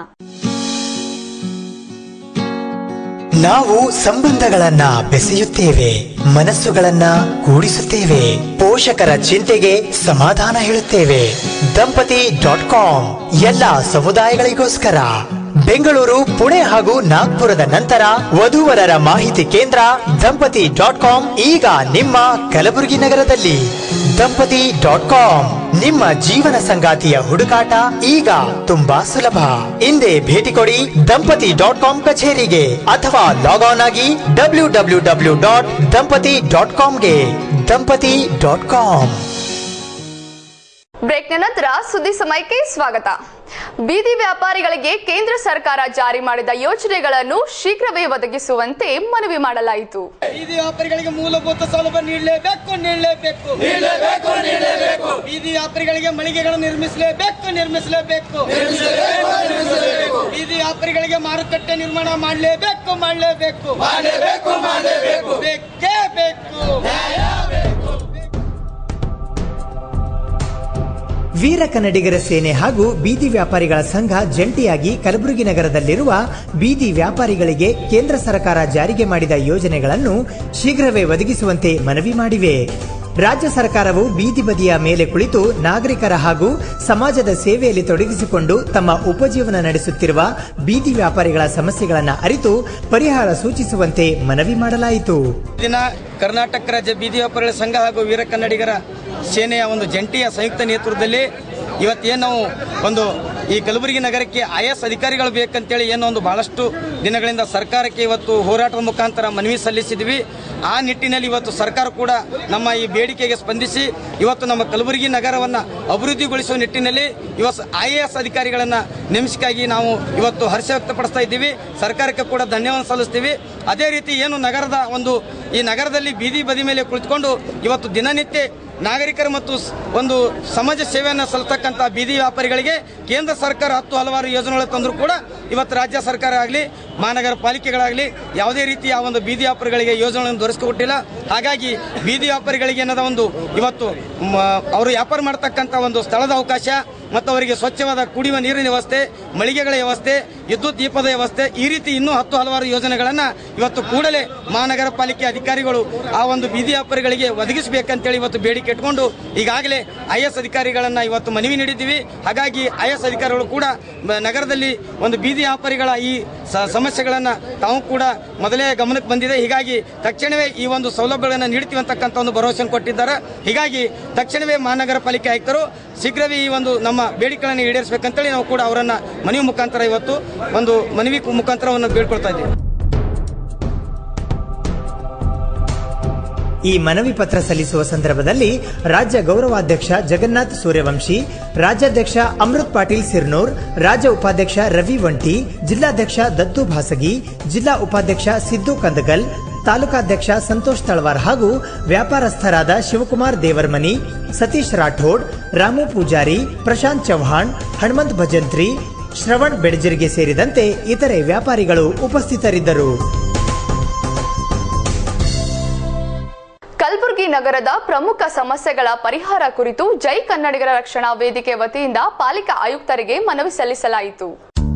ನಾವು ಸಂಬಂಧಗಳನ್ನ ಬೆಸೆಯುತ್ತೇವೆ ಮನಸ್ಸುಗಳನ್ನ ಕೂಡಿಸುತ್ತೇವೆ ಪೋಷಕರ ಚಿಂತೆಗೆ ಸಮಾಧಾನ ಹೇಳುತ್ತೇವೆ ದಂಪತಿ ಡಾಟ್ ಕಾಮ್ ಎಲ್ಲ ಸಮುದಾಯಗಳಿಗೋಸ್ಕರ ಬೆಂಗಳೂರು ಪುಣೆ ಹಾಗೂ ನಾಗ್ಪುರದ ನಂತರ ವಧುವರರ ಮಾಹಿತಿ ಕೇಂದ್ರ ದಂಪತಿ ಡಾಟ್ ಕಾಮ್ ಈಗ ನಿಮ್ಮ ಕಲಬುರಗಿ ನಗರದಲ್ಲಿ ದಂಪತಿ ಡಾಟ್ ಕಾಮ್ ನಿಮ್ಮ ಜೀವನ ಸಂಗಾತಿಯ ಹುಡುಕಾಟ ಈಗ ತುಂಬಾ ಸುಲಭ ಹಿಂದೆ ಭೇಟಿ ಕೊಡಿ ದಂಪತಿ ಡಾಟ್ ಕಾಮ್ ಕಚೇರಿಗೆ ಅಥವಾ ಲಾಗ್ ಆನ್ ಆಗಿ W W W dot Dampati dot ಕಾಮ್ಗೆ ದಂಪತಿ ಡಾಟ್ ಕಾಮ್ ಬ್ರೇಕ್ನ ನಂತರ ಸುದ್ದಿ ಸಮಯಕ್ಕೆ ಸ್ವಾಗತ ಬೀದಿ ವ್ಯಾಪಾರಿಗಳಿಗೆ ಕೇಂದ್ರ ಸರ್ಕಾರ ಜಾರಿ ಮಾಡಿದ ಯೋಜನೆಗಳನ್ನು ಶೀಘ್ರವೇ ಒದಗಿಸುವಂತೆ ಮನವಿ ಮಾಡಲಾಯಿತು ಬೀದಿ ವ್ಯಾಪಾರಿಗಳಿಗೆ ಮೂಲಭೂತ ಸೌಲಭ್ಯ ನೀಡಲೇಬೇಕು ನೀಡಲೇಬೇಕು ನೀಡಲೇಬೇಕು ನೀಡಲೇಬೇಕು ಬೀದಿ ವ್ಯಾಪಾರಿಗಳಿಗೆ ಮಳಿಗೆಗಳನ್ನು ನಿರ್ಮಿಸಲೇಬೇಕು ನಿರ್ಮಿಸಲೇಬೇಕು ಬೀದಿ ವ್ಯಾಪಾರಿಗಳಿಗೆ ಮಾರುಕಟ್ಟೆ ನಿರ್ಮಾಣ ಮಾಡಲೇಬೇಕು ಮಾಡಲೇಬೇಕು ಮಾಡಲೇಬೇಕು ಮಾಡಲೇಬೇಕು ಬೇಕೇ ಬೇಕು ವೀರ ಕನ್ನಡಿಗರ ಸೇನೆ ಹಾಗೂ ಬೀದಿ ವ್ಯಾಪಾರಿಗಳ ಸಂಘ ಜಂಟಿಯಾಗಿ ಕಲಬುರಗಿ ನಗರದಲ್ಲಿರುವ ಬೀದಿ ವ್ಯಾಪಾರಿಗಳಿಗೆ ಕೇಂದ್ರ ಸರ್ಕಾರ ಜಾರಿಗೆ ಮಾಡಿದ ಯೋಜನೆಗಳನ್ನು ಶೀಘ್ರವೇ ಒದಗಿಸುವಂತೆ ಮನವಿ ಮಾಡಿವೆ ರಾಜ್ಯ ಸರ್ಕಾರವು ಬೀದಿ ಬದಿಯ ಮೇಲೆ ಕುಳಿತು ನಾಗರಿಕರ ಹಾಗೂ ಸಮಾಜದ ಸೇವೆಯಲ್ಲಿ ತೊಡಗಿಸಿಕೊಂಡು ತಮ್ಮ ಉಪಜೀವನ ನಡೆಸುತ್ತಿರುವ ಬೀದಿ ವ್ಯಾಪಾರಿಗಳ ಸಮಸ್ಯೆಗಳನ್ನು ಅರಿತು ಪರಿಹಾರ ಸೂಚಿಸುವಂತೆ ಮನವಿ ಮಾಡಲಾಯಿತು ದಿನ ಕರ್ನಾಟಕ ರಾಜ್ಯ ಬೀದಿ ವ್ಯಾಪಾರಿಗಳ ಸಂಘ ಹಾಗೂ ವೀರ ಕನ್ನಡಿಗರ ಸೇನೆಯ ಒಂದು ಜಂಟಿಯ ಸಂಯುಕ್ತ ನೇತೃತ್ವದಲ್ಲಿ ಇವತ್ತೇನು ನಾವು ಒಂದು ಈ ಕಲಬುರಗಿ ನಗರಕ್ಕೆ ಐ ಎಸ್ ಅಧಿಕಾರಿಗಳು ಬೇಕಂತೇಳಿ ಏನೋ ಒಂದು ಬಹಳಷ್ಟು ದಿನಗಳಿಂದ ಸರ್ಕಾರಕ್ಕೆ ಇವತ್ತು ಹೋರಾಟದ ಮುಖಾಂತರ ಮನವಿ ಸಲ್ಲಿಸಿದ್ವಿ ಆ ನಿಟ್ಟಿನಲ್ಲಿ ಇವತ್ತು ಸರ್ಕಾರ ಕೂಡ ನಮ್ಮ ಈ ಬೇಡಿಕೆಗೆ ಸ್ಪಂದಿಸಿ ಇವತ್ತು ನಮ್ಮ ಕಲಬುರಗಿ ನಗರವನ್ನು ಅಭಿವೃದ್ಧಿಗೊಳಿಸುವ ನಿಟ್ಟಿನಲ್ಲಿ ಇವತ್ತು ಐ ಎ ಎಸ್ ಅಧಿಕಾರಿಗಳನ್ನು ನೇಮಿಸಿಕಾಗಿ ನಾವು ಇವತ್ತು ಹರ್ಷ ವ್ಯಕ್ತಪಡಿಸ್ತಾ ಇದ್ದೀವಿ ಸರ್ಕಾರಕ್ಕೆ ಕೂಡ ಧನ್ಯವಾದ ಸಲ್ಲಿಸ್ತೀವಿ ಅದೇ ರೀತಿ ಏನು ನಗರದ ಒಂದು ಈ ನಗರದಲ್ಲಿ ಬೀದಿ ಬದಿ ಮೇಲೆ ಕುಳಿತುಕೊಂಡು ಇವತ್ತು ದಿನನಿತ್ಯ ನಾಗರಿಕರು ಮತ್ತು ಸ್- ಒಂದು ಸಮಾಜ ಸೇವೆಯನ್ನು ಸಲ್ಲಿಸ್ತಕ್ಕಂಥ ಬೀದಿ ವ್ಯಾಪಾರಿಗಳಿಗೆ ಕೇಂದ್ರ ಸರ್ಕಾರ ಹತ್ತು ಹಲವಾರು ಯೋಜನೆಗಳು ತಂದರೂ ಕೂಡ ಇವತ್ತು ರಾಜ್ಯ ಸರ್ಕಾರ ಆಗಲಿ ಮಹಾನಗರ ಪಾಲಿಕೆಗಳಾಗಲಿ ಯಾವುದೇ ರೀತಿಯ ಒಂದು ಬೀದಿ ವ್ಯಾಪಾರಿಗಳಿಗೆ ಯೋಜನೆಗಳನ್ನು ದೊರಕಿಸಿಕೊಟ್ಟಿಲ್ಲ ಹಾಗಾಗಿ ಬೀದಿ ವ್ಯಾಪಾರಿಗಳಿಗೆ ಏನದ ಒಂದು ಇವತ್ತು ಮ, ಅವರು ವ್ಯಾಪಾರ ಮಾಡ್ತಕ್ಕಂಥ ಒಂದು ಸ್ಥಳದ ಅವಕಾಶ ಮತ್ತು ಅವರಿಗೆ ಸ್ವಚ್ಛವಾದ ಕುಡಿಯುವ ನೀರಿನ ವ್ಯವಸ್ಥೆ ಮಳಿಗೆಗಳ ವ್ಯವಸ್ಥೆ ವಿದ್ಯುತ್ ದೀಪದ ವ್ಯವಸ್ಥೆ ಈ ರೀತಿ ಇನ್ನೂ ಹತ್ತು ಹಲವಾರು ಯೋಜನೆಗಳನ್ನ ಇವತ್ತು ಕೂಡಲೇ ಮಹಾನಗರ ಪಾಲಿಕೆ ಅಧಿಕಾರಿಗಳು ಆ ಒಂದು ಬೀದಿ ವ್ಯಾಪಾರಿಗಳಿಗೆ ಒದಗಿಸಬೇಕಂತೇಳಿ ಇವತ್ತು ಬೇಡಿಕೆ ಇಟ್ಕೊಂಡು ಈಗಾಗಲೇ ಐ ಎಸ್ ಅಧಿಕಾರಿಗಳನ್ನ ಇವತ್ತು ಮನವಿ ನೀಡಿದ್ದೀವಿ ಹಾಗಾಗಿ ಐ ಎಸ್ ಅಧಿಕಾರಿಗಳು ಕೂಡ ಮ- ನಗರದಲ್ಲಿ ಒಂದು ಬೀದಿ ವ್ಯಾಪಾರಿಗಳ ಈ ಸ- ಸಮಸ್ಯೆಗಳನ್ನ ತಾವು ಕೂಡ ಮೊದಲೇ ಗಮನಕ್ಕೆ ಬಂದಿದೆ ಹೀಗಾಗಿ ತಕ್ಷಣವೇ ಈ ಒಂದು ಸೌಲಭ್ಯಗಳನ್ನು ನೀಡ್ತೀವಿ ಅಂತಕ್ಕಂಥ ಒಂದು ಭರವಸೆ ಕೊಟ್ಟಿದ್ದಾರೆ ಹೀಗಾಗಿ ತಕ್ಷಣವೇ ಮಹಾನಗರ ಪಾಲಿಕೆ ಆಯುಕ್ತರು ಶೀಘ್ರವೇ ಈ ಒಂದು ನಮ್ಮ ಬೇಡಿಕೆಗಳನ್ನು ಈಡೇರಿಸಬೇಕಂತೇಳಿ ನಾವು ಕೂಡ ಅವರನ್ನ ಮನವಿ ಮುಖಾಂತರ ಇವತ್ತು ಒಂದು ಮನವಿ ಮುಖಾಂತರವನ್ನು ಬೇಡ್ಕೊಳ್ತಾ ಇದ್ದೀವಿ ಈ ಮನವಿ ಪತ್ರ ಸಲ್ಲಿಸುವ ಸಂದರ್ಭದಲ್ಲಿ ರಾಜ್ಯ ಗೌರವಾಧ್ಯಕ್ಷ ಜಗನ್ನಾಥ್ ಸೂರ್ಯವಂಶಿ ರಾಜ್ಯಾಧ್ಯಕ್ಷ ಅಮೃತ್ ಪಾಟೀಲ್ ಸಿರ್ನೂರ್ ರಾಜ್ಯ ಉಪಾಧ್ಯಕ್ಷ ರವಿ ವಂಟಿ ಜಿಲ್ಲಾಧ್ಯಕ್ಷ ದತ್ತು ಭಾಸಗಿ ಜಿಲ್ಲಾ ಉಪಾಧ್ಯಕ್ಷ ಸಿದ್ದು ಕಂದಗಲ್ ತಾಲೂಕಾಧ್ಯಕ್ಷ ಸಂತೋಷ್ ತಳವಾರ್ ಹಾಗೂ ವ್ಯಾಪಾರಸ್ಥರಾದ ಶಿವಕುಮಾರ್ ದೇವರ್ಮನಿ ಸತೀಶ್ ರಾಠೋಡ್ ರಾಮು ಪೂಜಾರಿ ಪ್ರಶಾಂತ್ ಚೌಹಾಣ್ ಹನುಮಂತ್ ಭಜಂತ್ರಿ ಶ್ರವಣ್ ಬೆಡಜಿರ್ಗೆ ಸೇರಿದಂತೆ ಇತರೆ ವ್ಯಾಪಾರಿಗಳು ಉಪಸ್ಥಿತರಿದ್ದರು ಕಲಬುರಗಿ ನಗರದ ಪ್ರಮುಖ ಸಮಸ್ಯೆಗಳ ಪರಿಹಾರ ಕುರಿತು ಜೈ ಕನ್ನಡಿಗರ ರಕ್ಷಣಾ ವೇದಿಕೆ ವತಿಯಿಂದ ಪಾಲಿಕಾ ಆಯುಕ್ತರಿಗೆ ಮನವಿ ಸಲ್ಲಿಸಲಾಯಿತು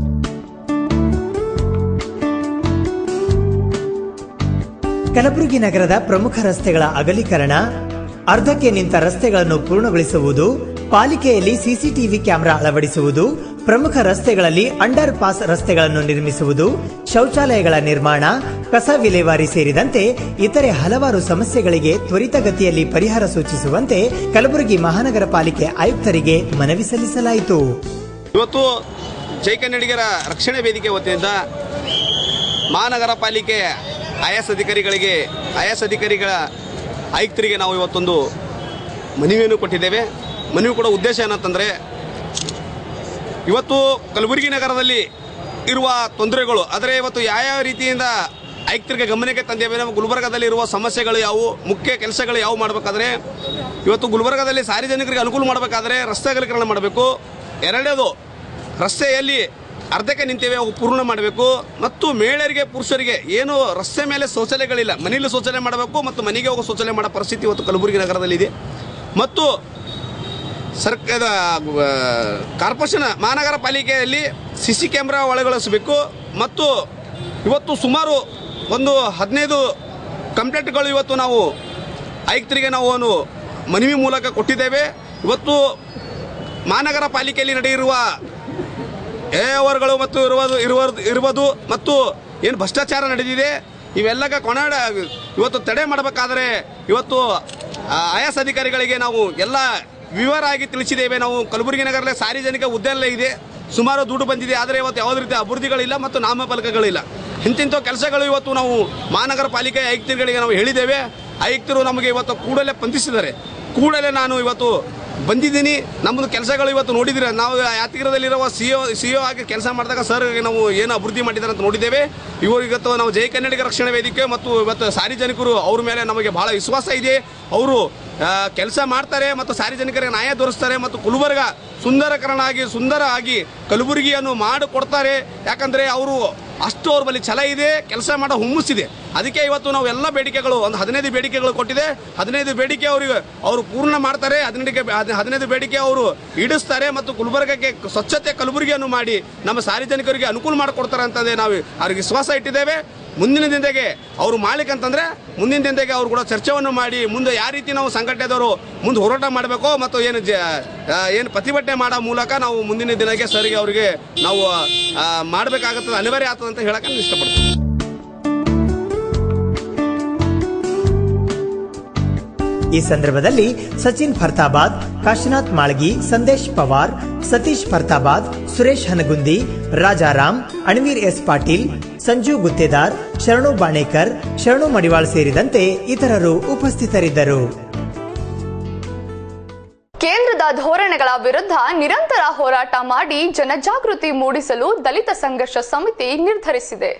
ಕಲಬುರಗಿ ನಗರದ ಪ್ರಮುಖ ರಸ್ತೆಗಳ ಅಗಲೀಕರಣ ಅರ್ಧಕ್ಕೆ ನಿಂತ ರಸ್ತೆಗಳನ್ನು ಪೂರ್ಣಗೊಳಿಸುವುದು ಪಾಲಿಕೆಯಲ್ಲಿ ಸಿಸಿಟಿವಿ ಕ್ಯಾಮೆರಾ ಅಳವಡಿಸುವುದು ಪ್ರಮುಖ ರಸ್ತೆಗಳಲ್ಲಿ ಅಂಡರ್ ಪಾಸ್ ರಸ್ತೆಗಳನ್ನು ನಿರ್ಮಿಸುವುದು ಶೌಚಾಲಯಗಳ ನಿರ್ಮಾಣ ಕಸ ವಿಲೇವಾರಿ ಸೇರಿದಂತೆ ಇತರೆ ಹಲವಾರು ಸಮಸ್ಯೆಗಳಿಗೆ ತ್ವರಿತಗತಿಯಲ್ಲಿ ಪರಿಹಾರ ಸೂಚಿಸುವಂತೆ ಕಲಬುರಗಿ ಮಹಾನಗರ ಪಾಲಿಕೆ ಆಯುಕ್ತರಿಗೆ ಮನವಿ ಸಲ್ಲಿಸಲಾಯಿತು ಇವತ್ತು ಜೈ ಕನ್ನಡಿಗರ ರಕ್ಷಣೆ ವೇದಿಕೆ ವತಿಯಿಂದ ಮಹಾನಗರ ಪಾಲಿಕೆ ಐ ಎಸ್ ಅಧಿಕಾರಿಗಳಿಗೆ ಐ ಎಸ್ ಅಧಿಕಾರಿಗಳ ಆಯುಕ್ತರಿಗೆ ನಾವು ಇವತ್ತೊಂದು ಮನವಿಯನ್ನು ಕೊಟ್ಟಿದ್ದೇವೆ ಮನವಿ ಕೊಡೋ ಉದ್ದೇಶ ಏನಂತಂದರೆ ಇವತ್ತು ಕಲಬುರಗಿ ನಗರದಲ್ಲಿ ಇರುವ ತೊಂದರೆಗಳು ಆದರೆ ಇವತ್ತು ಯಾವ್ಯಾವ ರೀತಿಯಿಂದ ಆಯುಕ್ತರಿಗೆ ಗಮನಕ್ಕೆ ತಂದೇವೆ ನಾವು ಗುಲ್ಬರ್ಗಾದಲ್ಲಿ ಇರುವ ಸಮಸ್ಯೆಗಳು ಯಾವುವು ಮುಖ್ಯ ಕೆಲಸಗಳು ಯಾವ ಮಾಡಬೇಕಾದ್ರೆ ಇವತ್ತು ಗುಲ್ಬರ್ಗಾದಲ್ಲಿ ಸಾರ್ವಜನಿಕರಿಗೆ ಅನುಕೂಲ ಮಾಡಬೇಕಾದ್ರೆ ರಸ್ತೆ ಅಗಲೀಕರಣ ಮಾಡಬೇಕು ಎರಡನೇದು ರಸ್ತೆಯಲ್ಲಿ ಅರ್ಧಕ್ಕೆ ನಿಂತೇವೆ ಅವು ಪೂರ್ಣ ಮಾಡಬೇಕು ಮತ್ತು ಮಹಿಳೆಯರಿಗೆ ಪುರುಷರಿಗೆ ಏನು ರಸ್ತೆ ಮೇಲೆ ಶೌಚಾಲಯಗಳಿಲ್ಲ ಮನೆಯಲ್ಲಿ ಶೌಚಾಲಯ ಮಾಡಬೇಕು ಮತ್ತು ಮನೆಗೆ ಹೋಗೋ ಶೌಚಾಲಯ ಮಾಡೋ ಪರಿಸ್ಥಿತಿ ಇವತ್ತು ಕಲಬುರಗಿ ನಗರದಲ್ಲಿದೆ ಮತ್ತು ಸರ್ಕಾರ ಕಾರ್ಪೊರೇಷನ್ ಮಹಾನಗರ ಪಾಲಿಕೆಯಲ್ಲಿ ಸಿ ಸಿ ಕ್ಯಾಮ್ರಾ ಒಳಗೊಳಿಸಬೇಕು ಮತ್ತು ಇವತ್ತು ಸುಮಾರು ಒಂದು ಹದಿನೈದು ಕಂಪ್ಲೇಂಟ್ಗಳು ಇವತ್ತು ನಾವು ಆಯುಕ್ತರಿಗೆ ನಾವು ಒಂದು ಮನವಿ ಮೂಲಕ ಕೊಟ್ಟಿದ್ದೇವೆ ಇವತ್ತು ಮಹಾನಗರ ಪಾಲಿಕೆಯಲ್ಲಿ ನಡೆಯಿರುವ ಏವರ್ಗಳು ಮತ್ತು ಇರುವುದು ಇರುವುದು ಇರುವುದು ಮತ್ತು ಏನು ಭ್ರಷ್ಟಾಚಾರ ನಡೆದಿದೆ ಇವೆಲ್ಲಗ ಕೊನಾಡ ಇವತ್ತು ತಡೆ ಮಾಡಬೇಕಾದ್ರೆ ಇವತ್ತು ಐ ಎಸ್ ಅಧಿಕಾರಿಗಳಿಗೆ ನಾವು ಎಲ್ಲ ವಿವರ ಆಗಿ ತಿಳಿಸಿದ್ದೇವೆ ನಾವು ಕಲಬುರಗಿ ನಗರದಲ್ಲಿ ಸಾರ್ವಜನಿಕ ಉದ್ಯೋಗ ಇದೆ ಸುಮಾರು ದುಡ್ಡು ಬಂದಿದೆ ಆದರೆ ಇವತ್ತು ಯಾವುದೇ ರೀತಿ ಅಭಿವೃದ್ಧಿಗಳಿಲ್ಲ ಮತ್ತು ನಾಮಫಲಕಗಳಿಲ್ಲ ಇಂತಿಂಥ ಕೆಲಸಗಳು ಇವತ್ತು ನಾವು ಮಹಾನಗರ ಪಾಲಿಕೆ ಆಯುಕ್ತರುಗಳಿಗೆ ನಾವು ಹೇಳಿದ್ದೇವೆ ಆಯುಕ್ತರು ನಮಗೆ ಇವತ್ತು ಕೂಡಲೇ ಸ್ಪಂದಿಸಿದ್ದಾರೆ ಕೂಡಲೇ ನಾನು ಇವತ್ತು ಬಂದಿದ್ದೀನಿ ನಮ್ಮದು ಕೆಲಸಗಳು ಇವತ್ತು ನೋಡಿದ್ರೆ ನಾವು ಯಾತ್ರಿಕರದಲ್ಲಿರುವ ಸಿ ಒ ಸಿ ಒ ಆಗಿ ಕೆಲಸ ಮಾಡಿದಾಗ ಸರ್ ನಾವು ಏನು ಅಭಿವೃದ್ಧಿ ಮಾಡಿದ್ದಾರೆ ಅಂತ ನೋಡಿದ್ದೇವೆ ಇವರು ಇವತ್ತು ನಾವು ಜೈ ಕನ್ನಡಿಗ ರಕ್ಷಣಾ ವೇದಿಕೆ ಮತ್ತು ಇವತ್ತು ಸಾರ್ವಜನಿಕರು ಅವ್ರ ಮೇಲೆ ನಮಗೆ ಬಹಳ ವಿಶ್ವಾಸ ಇದೆ ಅವರು ಕೆಲಸ ಮಾಡ್ತಾರೆ ಮತ್ತು ಸಾರ್ವಜನಿಕರಿಗೆ ನ್ಯಾಯ ದೊರಕಿಸ್ತಾರೆ ಮತ್ತು ಗುಲ್ಬರ್ಗ ಸುಂದರಕರಣ ಆಗಿ ಸುಂದರ ಆಗಿ ಕಲಬುರಗಿಯನ್ನು ಮಾಡಿಕೊಡ್ತಾರೆ ಯಾಕಂದರೆ ಅವರು ಅಷ್ಟು ಅವ್ರ ಬಳಿ ಛಲ ಇದೆ ಕೆಲಸ ಮಾಡೋ ಹುಮ್ಮಸ್ಸಿದೆ ಅದಕ್ಕೆ ಇವತ್ತು ನಾವು ಎಲ್ಲ ಬೇಡಿಕೆಗಳು ಒಂದು ಹದಿನೈದು ಬೇಡಿಕೆಗಳು ಕೊಟ್ಟಿದೆ ಹದಿನೈದು ಬೇಡಿಕೆ ಅವರಿಗೆ ಅವರು ಪೂರ್ಣ ಮಾಡ್ತಾರೆ ಹದಿನೈದು ಹದಿನೈದು ಬೇಡಿಕೆ ಅವರು ಈಡಿಸ್ತಾರೆ ಮತ್ತು ಗುಲ್ಬರ್ಗಕ್ಕೆ ಸ್ವಚ್ಛತೆ ಕಲಬುರಗಿಯನ್ನು ಮಾಡಿ ನಮ್ಮ ಸಾರ್ವಜನಿಕರಿಗೆ ಅನುಕೂಲ ಮಾಡಿಕೊಡ್ತಾರೆ ಅಂತಂದೇ ನಾವು ಅವ್ರಿಗೆ ವಿಶ್ವಾಸ ಇಟ್ಟಿದ್ದೇವೆ ಮುಂದಿನ ದಿನದಾಗೆ ಅವರು ಮಾಲಿಕ್ ಅಂತಂದ್ರೆ ಮುಂದಿನ ದಿನದಾಗೆ ಅವರು ಕೂಡ ಚರ್ಚೆಯನ್ನು ಮಾಡಿ ಮುಂದೆ ಯಾವ ರೀತಿ ನಾವು ಸಂಘಟನೆದವರು ಮುಂದೆ ಹೋರಾಟ ಮಾಡಬೇಕು ಮತ್ತು ಏನು ಜ ಆ, ಏನು ಪ್ರತಿಭಟನೆ ಮಾಡೋ ಮೂಲಕ ನಾವು ಮುಂದಿನ ದಿನಕ್ಕೆ ಸರಿಗೆ ಅವರಿಗೆ ನಾವು ಆ, ಮಾಡಬೇಕಾಗುತ್ತದೆ ಅನಿವಾರ್ಯ ಆಗ್ತದೆ ಅಂತ ಹೇಳಕ್ಕೆ ನಾನು ಇಷ್ಟಪಡ್ತೀನಿ ಈ ಸಂದರ್ಭದಲ್ಲಿ ಸಚಿನ್ ಫರ್ತಾಬಾದ್ ಕಾಶಿನಾಥ್ ಮಾಳ್ಗಿ ಸಂದೇಶ್ ಪವಾರ್ ಸತೀಶ್ ಫರ್ತಾಬಾದ್ ಸುರೇಶ್ ಹನಗುಂದಿ ರಾಜಾರಾಮ್ ಅಣ್ವೀರ್ ಎಸ್ ಪಾಟೀಲ್ ಸಂಜು ಗುತ್ತೇದಾರ್ ಶರಣು ಬಾಣೇಕರ್ ಶರಣು ಮಡಿವಾಳ್ ಸೇರಿದಂತೆ ಇತರರು ಉಪಸ್ಥಿತರಿದ್ದರು ಕೇಂದ್ರದ ಧೋರಣೆಗಳ ವಿರುದ್ಧ ನಿರಂತರ ಹೋರಾಟ ಮಾಡಿ ಜನಜಾಗೃತಿ ಮೂಡಿಸಲು ದಲಿತ ಸಂಘರ್ಷ ಸಮಿತಿ ನಿರ್ಧರಿಸಿದೆ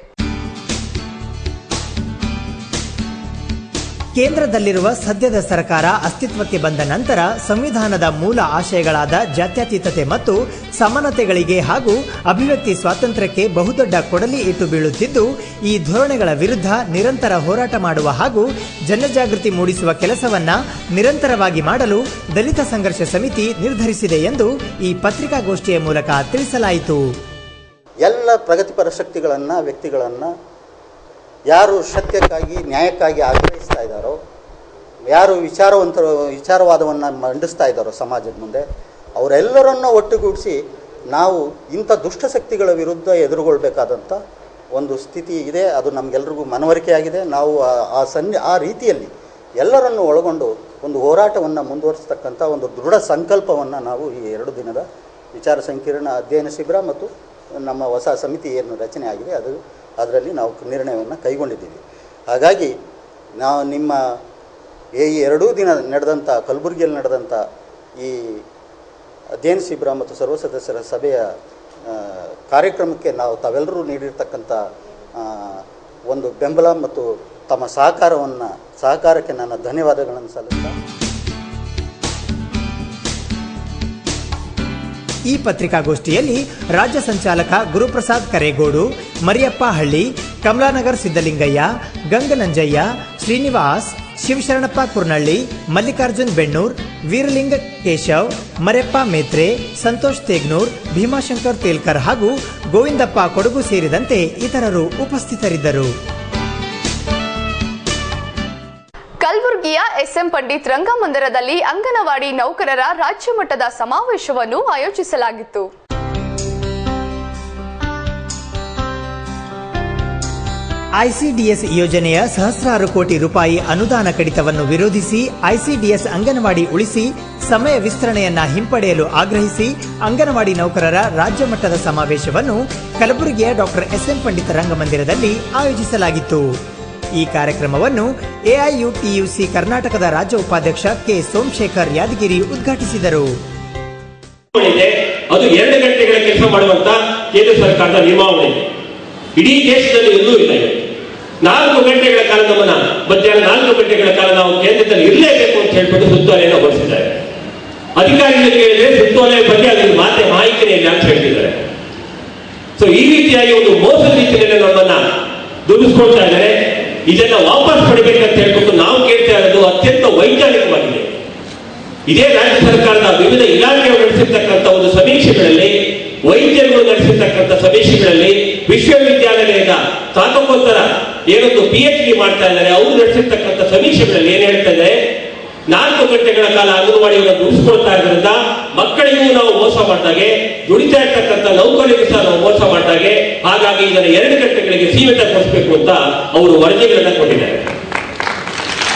ಕೇಂದ್ರದಲ್ಲಿರುವ ಸದ್ಯದ ಸರ್ಕಾರ ಅಸ್ತಿತ್ವಕ್ಕೆ ಬಂದ ನಂತರ ಸಂವಿಧಾನದ ಮೂಲ ಆಶಯಗಳಾದ ಜಾತ್ಯತೀತತೆ ಮತ್ತು ಸಮಾನತೆಗಳಿಗೆ ಹಾಗೂ ಅಭಿವ್ಯಕ್ತಿ ಸ್ವಾತಂತ್ರ್ಯಕ್ಕೆ ಬಹುದೊಡ್ಡ ಕೊಡಲಿ ಇಟ್ಟು ಬೀಳುತ್ತಿದ್ದು ಈ ಧೋರಣೆಗಳ ವಿರುದ್ಧ ನಿರಂತರ ಹೋರಾಟ ಮಾಡುವ ಹಾಗೂ ಜನಜಾಗೃತಿ ಮೂಡಿಸುವ ಕೆಲಸವನ್ನ ನಿರಂತರವಾಗಿ ಮಾಡಲು ದಲಿತ ಸಂಘರ್ಷ ಸಮಿತಿ ನಿರ್ಧರಿಸಿದೆ ಎಂದು ಈ ಪತ್ರಿಕಾಗೋಷ್ಠಿಯ ಮೂಲಕ ತಿಳಿಸಲಾಯಿತು ಎಲ್ಲ ಪ್ರಗತಿಪರ ಶಕ್ತಿಗಳನ್ನು ವ್ಯಕ್ತಿಗಳನ್ನು ಯಾರು ಸತ್ಯಕ್ಕಾಗಿ ನ್ಯಾಯಕ್ಕಾಗಿ ಆಗ್ರಹಿಸ್ತಾ ಇದ್ದಾರೋ ಯಾರು ವಿಚಾರವಂತರು ವಿಚಾರವಾದವನ್ನು ಮಂಡಿಸ್ತಾ ಇದ್ದಾರೋ ಸಮಾಜದ ಮುಂದೆ ಅವರೆಲ್ಲರನ್ನ ಒಟ್ಟುಗೂಡಿಸಿ ನಾವು ಇಂಥ ದುಷ್ಟಶಕ್ತಿಗಳ ವಿರುದ್ಧ ಎದುರುಗೊಳ್ಬೇಕಾದಂಥ ಒಂದು ಸ್ಥಿತಿ ಇದೆ ಅದು ನಮಗೆಲ್ರಿಗೂ ಮನವರಿಕೆಯಾಗಿದೆ ನಾವು ಆ- ಆ ಸನ್ನಿ ಆ ರೀತಿಯಲ್ಲಿ ಎಲ್ಲರನ್ನು ಒಳಗೊಂಡು ಒಂದು ಹೋರಾಟವನ್ನು ಮುಂದುವರಿಸ್ತಕ್ಕಂಥ ಒಂದು ದೃಢ ಸಂಕಲ್ಪವನ್ನು ನಾವು ಈ ಎರಡು ದಿನದ ವಿಚಾರ ಸಂಕಿರಣ ಅಧ್ಯಯನ ಶಿಬಿರ ಮತ್ತು ನಮ್ಮ ಹೊಸ ಸಮಿತಿ ಏನು ರಚನೆ ಆಗಿದೆ ಅದು ಅದರಲ್ಲಿ ನಾವು ನಿರ್ಣಯವನ್ನು ಕೈಗೊಂಡಿದ್ದೀವಿ ಹಾಗಾಗಿ ನಾವು ನಿಮ್ಮ ಈ ಎರಡೂ ದಿನ ನಡೆದಂಥ ಕಲಬುರಗಿಯಲ್ಲಿ ನಡೆದಂಥ ಈ ಅಧ್ಯಯನ ಶಿಬಿರ ಮತ್ತು ಸರ್ವ ಸದಸ್ಯರ ಸಭೆಯ ಆ, ಕಾರ್ಯಕ್ರಮಕ್ಕೆ ನಾವು ತಾವೆಲ್ಲರೂ ನೀಡಿರ್ತಕ್ಕಂಥ ಆ, ಒಂದು ಬೆಂಬಲ ಮತ್ತು ತಮ್ಮ ಸಹಕಾರವನ್ನು ಸಹಕಾರಕ್ಕೆ ನನ್ನ ಧನ್ಯವಾದಗಳನ್ನು ಸಲ್ಲಿಸ್ತಾ ಈ ಪತ್ರಿಕಾಗೋಷ್ಠಿಯಲ್ಲಿ ರಾಜ್ಯ ಸಂಚಾಲಕ ಗುರುಪ್ರಸಾದ್ ಕರೇಗೋಡು ಮರಿಯಪ್ಪ ಹಳ್ಳಿ ಕಮಲಾನಗರ್ ಸಿದ್ದಲಿಂಗಯ್ಯ ಗಂಗನಂಜಯ್ಯ ಶ್ರೀನಿವಾಸ್ ಶಿವಶರಣಪ್ಪ ಕುರ್ನಳ್ಳಿ ಮಲ್ಲಿಕಾರ್ಜುನ್ ಬೆಣ್ಣೂರ್ ವೀರಲಿಂಗ ಕೇಶವ್ ಮರೆಪ್ಪ ಮೇತ್ರೆ ಸಂತೋಷ್ ತೇಗ್ನೂರ್ ಭೀಮಾಶಂಕರ್ ತೇಲ್ಕರ್ ಹಾಗೂ ಗೋವಿಂದಪ್ಪ ಕೊಡಗು ಸೇರಿದಂತೆ ಇತರರು ಉಪಸ್ಥಿತರಿದ್ದರು ಕಲಬುರಗಿಯ ಎಸ್ಎಂ ಪಂಡಿತ್ ರಂಗಮಂದಿರದಲ್ಲಿ ಅಂಗನವಾಡಿ ನೌಕರರ ರಾಜ್ಯ ಮಟ್ಟದ ಸಮಾವೇಶವನ್ನು ಆಯೋಜಿಸಲಾಗಿತ್ತು ಐಸಿಡಿಎಸ್ ಯೋಜನೆಯ ಸಹಸ್ರಾರು ಕೋಟಿ ರೂಪಾಯಿ ಅನುದಾನ ಕಡಿತವನ್ನು ವಿರೋಧಿಸಿ ಐಸಿಡಿಎಸ್ ಅಂಗನವಾಡಿ ಉಳಿಸಿ ಸಮಯ ವಿಸ್ತರಣೆಯನ್ನ ಹಿಂಪಡೆಯಲು ಆಗ್ರಹಿಸಿ ಅಂಗನವಾಡಿ ನೌಕರರ ರಾಜ್ಯ ಮಟ್ಟದ ಸಮಾವೇಶವನ್ನು ಕಲಬುರಗಿಯ ಡಾಕ್ಟರ್ ಎಸ್ಎಂ ಪಂಡಿತ ರಂಗಮಂದಿರದಲ್ಲಿ ಆಯೋಜಿಸಲಾಗಿತ್ತು ಈ ಕಾರ್ಯಕ್ರಮವನ್ನು ಎಐಯುಟಿಯುಸಿ ಕರ್ನಾಟಕದ ರಾಜ್ಯ ಉಪಾಧ್ಯಕ್ಷ ಕೆ ಸೋಮಶೇಖರ್ ಯಾದಗಿರಿ ಉದ್ಘಾಟಿಸಿದರು ಇದೆ ಅದು ಎರಡು ಗಂಟೆಗಳ ಕೆಲಸ ಮಾಡುವಂತ ಕೇಂದ್ರ ಸರ್ಕಾರದ ನಿಯಮಾವಳಿ ಇದೆ ಇಡೀ ದೇಶದಲ್ಲಿ ಎಲ್ಲೂ ಇಲ್ಲ ಇದು ನಾಲ್ಕು ಗಂಟೆಗಳ ಕಾಲ ನಮ್ಮನ್ನ ಮಧ್ಯಾಹ್ನ ನಾಲ್ಕು ಗಂಟೆಗಳ ಕಾಲ ನಾವು ಕೇಂದ್ರದಲ್ಲಿ ಇರಲೇಬೇಕು ಅಂತ ಹೇಳ್ಬಿಟ್ಟು ಸುತ್ತೋಲೆಯನ್ನು ಹೊರಡಿಸಿದ್ದಾರೆ ಅಧಿಕಾರಿಗಳಿಗೆ ಹೇಳಿದ್ರೆ ಸುತ್ತೋಲೆ ಬಗ್ಗೆ ಅದರ ಮಾತೆ ಮಾಹಿತಿನೇ ಇಲ್ಲ ಅಂತ ಹೇಳ್ತಿದ್ದಾರೆ ಸೊ ಈ ರೀತಿಯಾಗಿ ಒಂದು ಮೋಸದ ರೀತಿಯಲ್ಲಿ ನಮ್ಮನ್ನ ದುಡಿಸ್ಕೊಳ್ತಾ ಇದ್ದಾರೆ ಇದನ್ನ ವಾಪಸ್ ಪಡಿಬೇಕಂತ ಹೇಳ್ಬಿಟ್ಟು ನಾವು ಕೇಳ್ತಾ ಇರೋದು ಅತ್ಯಂತ ವೈಜ್ಞಾನಿಕವಾಗಿದೆ ಇದೇ ರಾಜ್ಯ ಸರ್ಕಾರದ ವಿವಿಧ ಇಲಾಖೆಗಳು ನಡೆಸಿರ್ತಕ್ಕಂಥ ಒಂದು ಸಮೀಕ್ಷೆಗಳಲ್ಲಿ ವೈದ್ಯರುಗಳು ನಡೆಸಿರ್ತಕ್ಕಂಥ ಸಮೀಕ್ಷೆಗಳಲ್ಲಿ ವಿಶ್ವವಿದ್ಯಾನಿಲಯದ ಸ್ನಾತಕೋತ್ತರ ಏನೊಂದು ಪಿ ಎಚ್ ಡಿ ಮಾಡ್ತಾ ಇದ್ದಾರೆ ಅವರು ನಡೆಸಿರ್ತಕ್ಕಂಥ ಸಮೀಕ್ಷೆಗಳಲ್ಲಿ ಏನ್ ಹೇಳ್ತಾ ಇದೆ ನಾಲ್ಕು ಗಂಟೆಗಳ ಕಾಲ ಅಂಗನವಾಡಿಯನ್ನು ದುಡಿಸ್ಕೊಳ್ತಾ ಇರೋದ್ರಿಂದ ಮಕ್ಕಳಿಗೂ ನಾವು ಮೋಸ ಮಾಡಿದಾಗೆ ದುಡಿತಾ ಇರ್ತಕ್ಕಂಥ ನೌಕರಿಗೂ ಸಹ ನಾವು ಮೋಸ ಮಾಡಿದಾಗೆ ಹಾಗಾಗಿ ಇದನ್ನು ಎರಡು ಗಂಟೆಗಳಿಗೆ ಸೀಮಿತಗೊಳಿಸಬೇಕು ಅಂತ ಅವರು ವರದಿಗಳನ್ನ ಕೊಟ್ಟಿದ್ದಾರೆ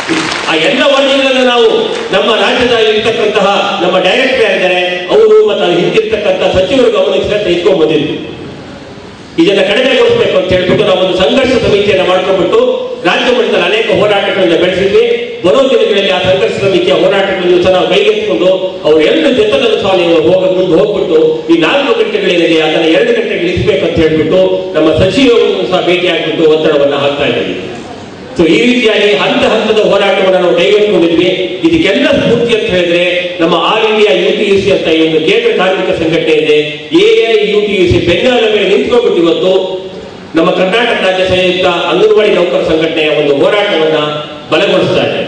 ಆ ಎಲ್ಲ ವರದಿಗಳನ್ನು ನಾವು ನಮ್ಮ ರಾಜ್ಯದಲ್ಲಿ ಇರ್ತಕ್ಕಂತಹ ನಮ್ಮ ಡೈರೆಕ್ಟರ್ ಯಾರಿದ್ದಾರೆ ಅವರು ಮತ್ತು ಅಲ್ಲಿ ಹಿಂದಿರ್ತಕ್ಕಂಥ ಸಚಿವರು ಗಮನಿಸಿದ ತೆಗೆದುಕೊಂಡು ಬಂದಿದ್ವಿ ಇದನ್ನ ಕಡಿಮೆಗೊಳಿಸಬೇಕು ಅಂತ ಹೇಳ್ಬಿಟ್ಟು ನಾವು ಒಂದು ಸಂಘರ್ಷ ಸಮಿತಿಯನ್ನ ಮಾಡ್ಕೊಂಡ್ಬಿಟ್ಟು ರಾಜ್ಯ ಮಟ್ಟದಲ್ಲಿ ಅನೇಕ ಹೋರಾಟಗಳನ್ನ ಬೆಳೆಸಿದ್ವಿ ಬರೋ ದಿನಗಳಲ್ಲಿ ಆ ಸಂಘರ್ಷ ಸಮಿತಿಯ ಹೋರಾಟಗಳನ್ನು ಸಹ ನಾವು ಕೈಗೆತ್ತಿಕೊಂಡು ಅವ್ರು ಎರಡು ಜೊತೆಗಳನ್ನು ಸಹ ನೀವು ಹೋಗ ಮುಂದೆ ಹೋಗ್ಬಿಟ್ಟು ಈ ನಾಲ್ಕು ಗಂಟೆಗಳೇನಿದೆ ಅದನ್ನ ಎರಡು ಗಂಟೆಗೆ ಇಳಿಸ್ಬೇಕು ಅಂತ ಹೇಳ್ಬಿಟ್ಟು ನಮ್ಮ ಸಚಿವರನ್ನು ಸಹ ಭೇಟಿ ಆಗ್ಬಿಟ್ಟು ಒತ್ತಡವನ್ನ ಹಾಕ್ತಾ ಇದ್ದೀವಿ ಸೊ ಈ ರೀತಿಯಾಗಿ ಹಂತ ಹಂತದ ಹೋರಾಟವನ್ನು ನಾವು ಕೈಗೆತ್ತಿಕೊಂಡಿದ್ವಿ ಇದಕ್ಕೆಲ್ಲ ಸ್ಫೂರ್ತಿ ಅಂತ ಹೇಳಿದ್ರೆ ನಮ್ಮ all India U T U C ಅಂತ ಈ ಒಂದು ಕೇಂದ್ರ ಕಾರ್ಮಿಕ ಸಂಘಟನೆ ಇದೆ A I U T U C ಬೆನ್ನೆಲ ಮೇಲೆ ನಿಂತ್ಕೊಂಡ್ಬಿಟ್ಟು ಇವತ್ತು ನಮ್ಮ ಕರ್ನಾಟಕ ರಾಜ್ಯ ಸಂಯುಕ್ತ ಅಂಗನವಾಡಿ ನೌಕರ ಸಂಘಟನೆಯ ಒಂದು ಹೋರಾಟವನ್ನ ಬಲಗೊಳಿಸ್ತಾ ಇದೆ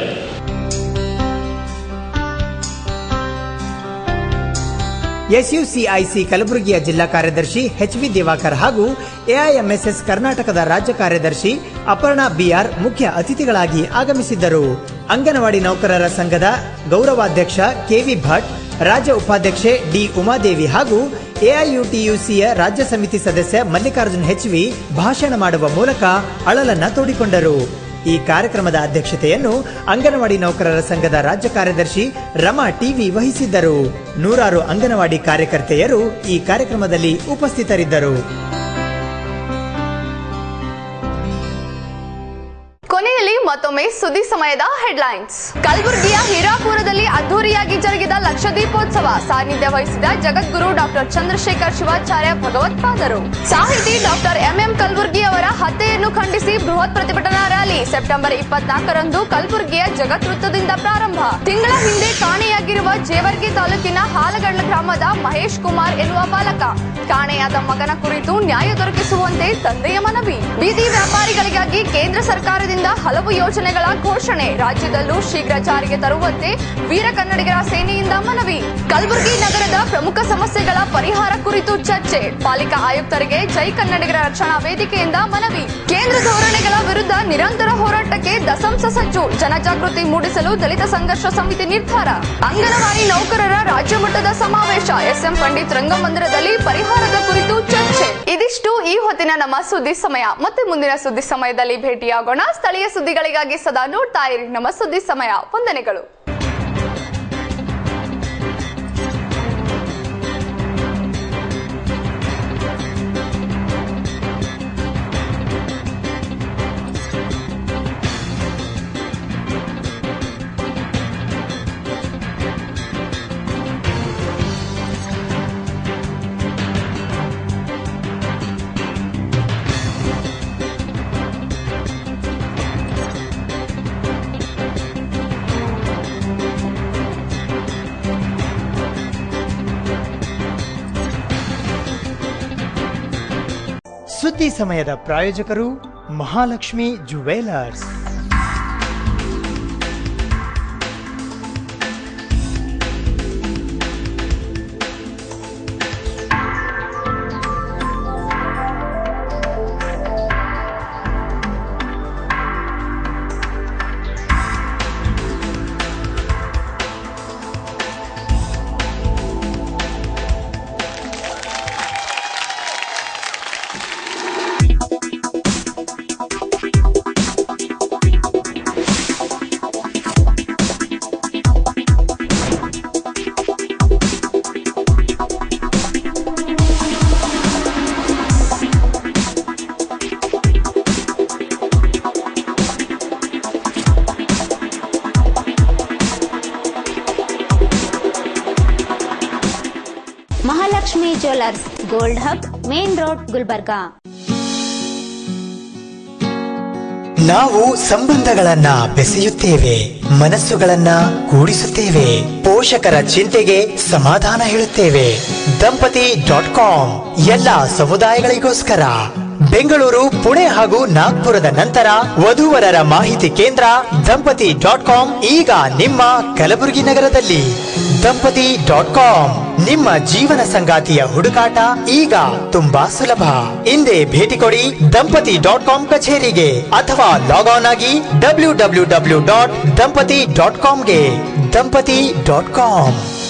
ಎಸ್ಯುಸಿಐಸಿ ಕಲಬುರಗಿಯ ಜಿಲ್ಲಾ ಕಾರ್ಯದರ್ಶಿ ಎಚ್ ವಿ ದಿವಾಕರ್ ಹಾಗೂ ಎಐಎಂಎಸ್ಎಸ್ ಕರ್ನಾಟಕದ ರಾಜ್ಯ ಕಾರ್ಯದರ್ಶಿ ಅಪರ್ಣಾ ಬಿಆರ್ ಮುಖ್ಯ ಅತಿಥಿಗಳಾಗಿ ಆಗಮಿಸಿದ್ದರು ಅಂಗನವಾಡಿ ನೌಕರರ ಸಂಘದ ಗೌರವಾಧ್ಯಕ್ಷ ಕೆವಿ ಭಟ್ ರಾಜ್ಯ ಉಪಾಧ್ಯಕ್ಷೆ ಡಿ ಉಮಾದೇವಿ ಹಾಗೂ ಎಐಯುಟಿಯುಸಿಯ ರಾಜ್ಯ ಸಮಿತಿ ಸದಸ್ಯ ಮಲ್ಲಿಕಾರ್ಜುನ್ ಹೆಚ್ವಿ ಭಾಷಣ ಮಾಡುವ ಮೂಲಕ ಅಳಲನ್ನ ತೋಡಿಕೊಂಡರು ಈ ಕಾರ್ಯಕ್ರಮದ ಅಧ್ಯಕ್ಷತೆಯನ್ನು ಅಂಗನವಾಡಿ ನೌಕರರ ಸಂಘದ ರಾಜ್ಯ ಕಾರ್ಯದರ್ಶಿ ರಮಾ ಟಿವಿ ವಹಿಸಿದ್ದರು ನೂರಾರು ಅಂಗನವಾಡಿ ಕಾರ್ಯಕರ್ತೆಯರು ಈ ಕಾರ್ಯಕ್ರಮದಲ್ಲಿ ಉಪಸ್ಥಿತರಿದ್ದರು ಕೊನೆಯಲ್ಲಿ ಮತ್ತೊಮ್ಮೆ ಸುದ್ದಿ ಸಮಯದ ಹೆಡ್ಲೈನ್ಸ್ ಕಲಬುರಗಿಯ ಹೀರಾಪುರದಲ್ಲಿ ಅದ್ದೂರಿಯಾಗಿ ಜರುಗಿದ ಲಕ್ಷ ದೀಪೋತ್ಸವ ಸಾನ್ನಿಧ್ಯ ವಹಿಸಿದ ಜಗದ್ಗುರು ಡಾಕ್ಟರ್ ಚಂದ್ರಶೇಖರ್ ಶಿವಾಚಾರ್ಯ ಭಗವತ್ಪಾದರು ಸಾಹಿತಿ ಡಾಕ್ಟರ್ ಎಂಎಂ ಕಲಬುರ್ಗಿ ಅವರ ಹತ್ಯೆಯನ್ನು ಖಂಡಿಸಿ ಬೃಹತ್ ಪ್ರತಿಭಟನಾ ರ್ಯಾಲಿ ಸೆಪ್ಟೆಂಬರ್ ಇಪ್ಪತ್ನಾಲ್ಕರಂದು ಕಲಬುರಗಿಯ ಜಗತ್ ವೃತ್ತದಿಂದ ಪ್ರಾರಂಭ ತಿಂಗಳ ಹಿಂದೆ ಕಾಣೆಯಾಗಿರುವ ಜೇವರ್ಗಿ ತಾಲೂಕಿನ ಹಾಲಗಡ್ಲ ಗ್ರಾಮದ ಮಹೇಶ್ ಕುಮಾರ್ ಎನ್ನುವ ಬಾಲಕ ಕಾಣೆಯಾದ ಮಗನ ಕುರಿತು ನ್ಯಾಯ ದೊರಕಿಸುವಂತೆ ತಂದೆಯ ಮನವಿ ಬೀದಿ ವ್ಯಾಪಾರಿಗಳಿಗಾಗಿ ಕೇಂದ್ರ ಸರ್ಕಾರದಿಂದ ಹಲವು ಯೋಜನೆಗಳ ಘೋಷಣೆ ರಾಜ್ಯದಲ್ಲೂ ಶೀಘ್ರ ಜಾರಿಗೆ ತರುವಂತೆ ವೀರ ಕನ್ನಡಿಗರ ಸೇನೆಯಿಂದ ಮನವಿ ಕಲಬುರಗಿ ನಗರದ ಪ್ರಮುಖ ಸಮಸ್ಯೆಗಳ ಪರಿಹಾರ ಕುರಿತು ಚರ್ಚೆ ಪಾಲಿಕಾ ಆಯುಕ್ತರಿಗೆ ಜೈ ಕನ್ನಡಿಗರ ರಕ್ಷಣಾ ವೇದಿಕೆಯಿಂದ ಮನವಿ ಕೇಂದ್ರ ಧೋರಣೆಗಳ ವಿರುದ್ಧ ನಿರಂತರ ಹೋರಾಟಕ್ಕೆ ದಸಂಸ ಸಜ್ಜು ಜನಜಾಗೃತಿ ಮೂಡಿಸಲು ದಲಿತ ಸಂಘರ್ಷ ಸಮಿತಿ ನಿರ್ಧಾರ ಅಂಗನವಾಡಿ ನೌಕರರ ರಾಜ್ಯ ಮಟ್ಟದ ಸಮಾವೇಶ ಎಸ್ಎಂ ಪಂಡಿತ್ ರಂಗಮಂದಿರದಲ್ಲಿ ಪರಿಹಾರದ ಕುರಿತು ಚರ್ಚೆ ಇದಿಷ್ಟು ಈ ಹೊತ್ತಿನ ನಮ್ಮ ಸುದ್ದಿ ಸಮಯ ಮತ್ತೆ ಮುಂದಿನ ಸುದ್ದಿ ಸಮಯದಲ್ಲಿ ಭೇಟಿಯಾಗೋಣ ಸ್ಥಳೀಯ ಸುದ್ದಿಗಳಿಗಾಗಿ ಸದಾ ನೋಡ್ತಾ ಇರಿ ನಮ್ಮ ಸುದ್ದಿ ಸಮಯ ವಂದನೆಗಳು ಸುದ್ದಿ ಸಮಯದ ಪ್ರಾಯೋಜಕರು Mahalakshmi jewellers Mahalakshmi jewellers gold hub main road Gulbarga ನಾವು ಸಂಬಂಧಗಳನ್ನ ಬೆಸೆಯುತ್ತೇವೆ ಮನಸ್ಸುಗಳನ್ನ ಕೂಡಿಸುತ್ತೇವೆ ಪೋಷಕರ ಚಿಂತೆಗೆ ಸಮಾಧಾನ ಹೇಳುತ್ತೇವೆ ದಂಪತಿ ಡಾಟ್ ಕಾಮ್ ಎಲ್ಲ ಸಮುದಾಯಗಳಿಗೋಸ್ಕರ ಬೆಂಗಳೂರು ಪುಣೆ ಹಾಗೂ ನಾಗ್ಪುರದ ನಂತರ ವಧುವರರ ಮಾಹಿತಿ ಕೇಂದ್ರ ದಂಪತಿ ಡಾಟ್ ಕಾಮ್ ಈಗ ನಿಮ್ಮ ಕಲಬುರಗಿ ನಗರದಲ್ಲಿ ದಂಪತಿ ಡಾಟ್ ಕಾಮ್ ನಿಮ್ಮ ಜೀವನ ಸಂಗಾತಿಯ ಹುಡುಕಾಟ ಈಗ ತುಂಬಾ ಸುಲಭ ಹಿಂದೆ ಭೇಟಿ ಕೊಡಿ ದಂಪತಿ ಡಾಟ್ ಕಾಮ್ ಕಚೇರಿಗೆ ಅಥವಾ ಲಾಗ್ ಆನ್ ಆಗಿ W W W dot Dampati dot ಕಾಮ್ಗೆ ದಂಪತಿ ಡಾಟ್ ಕಾಮ್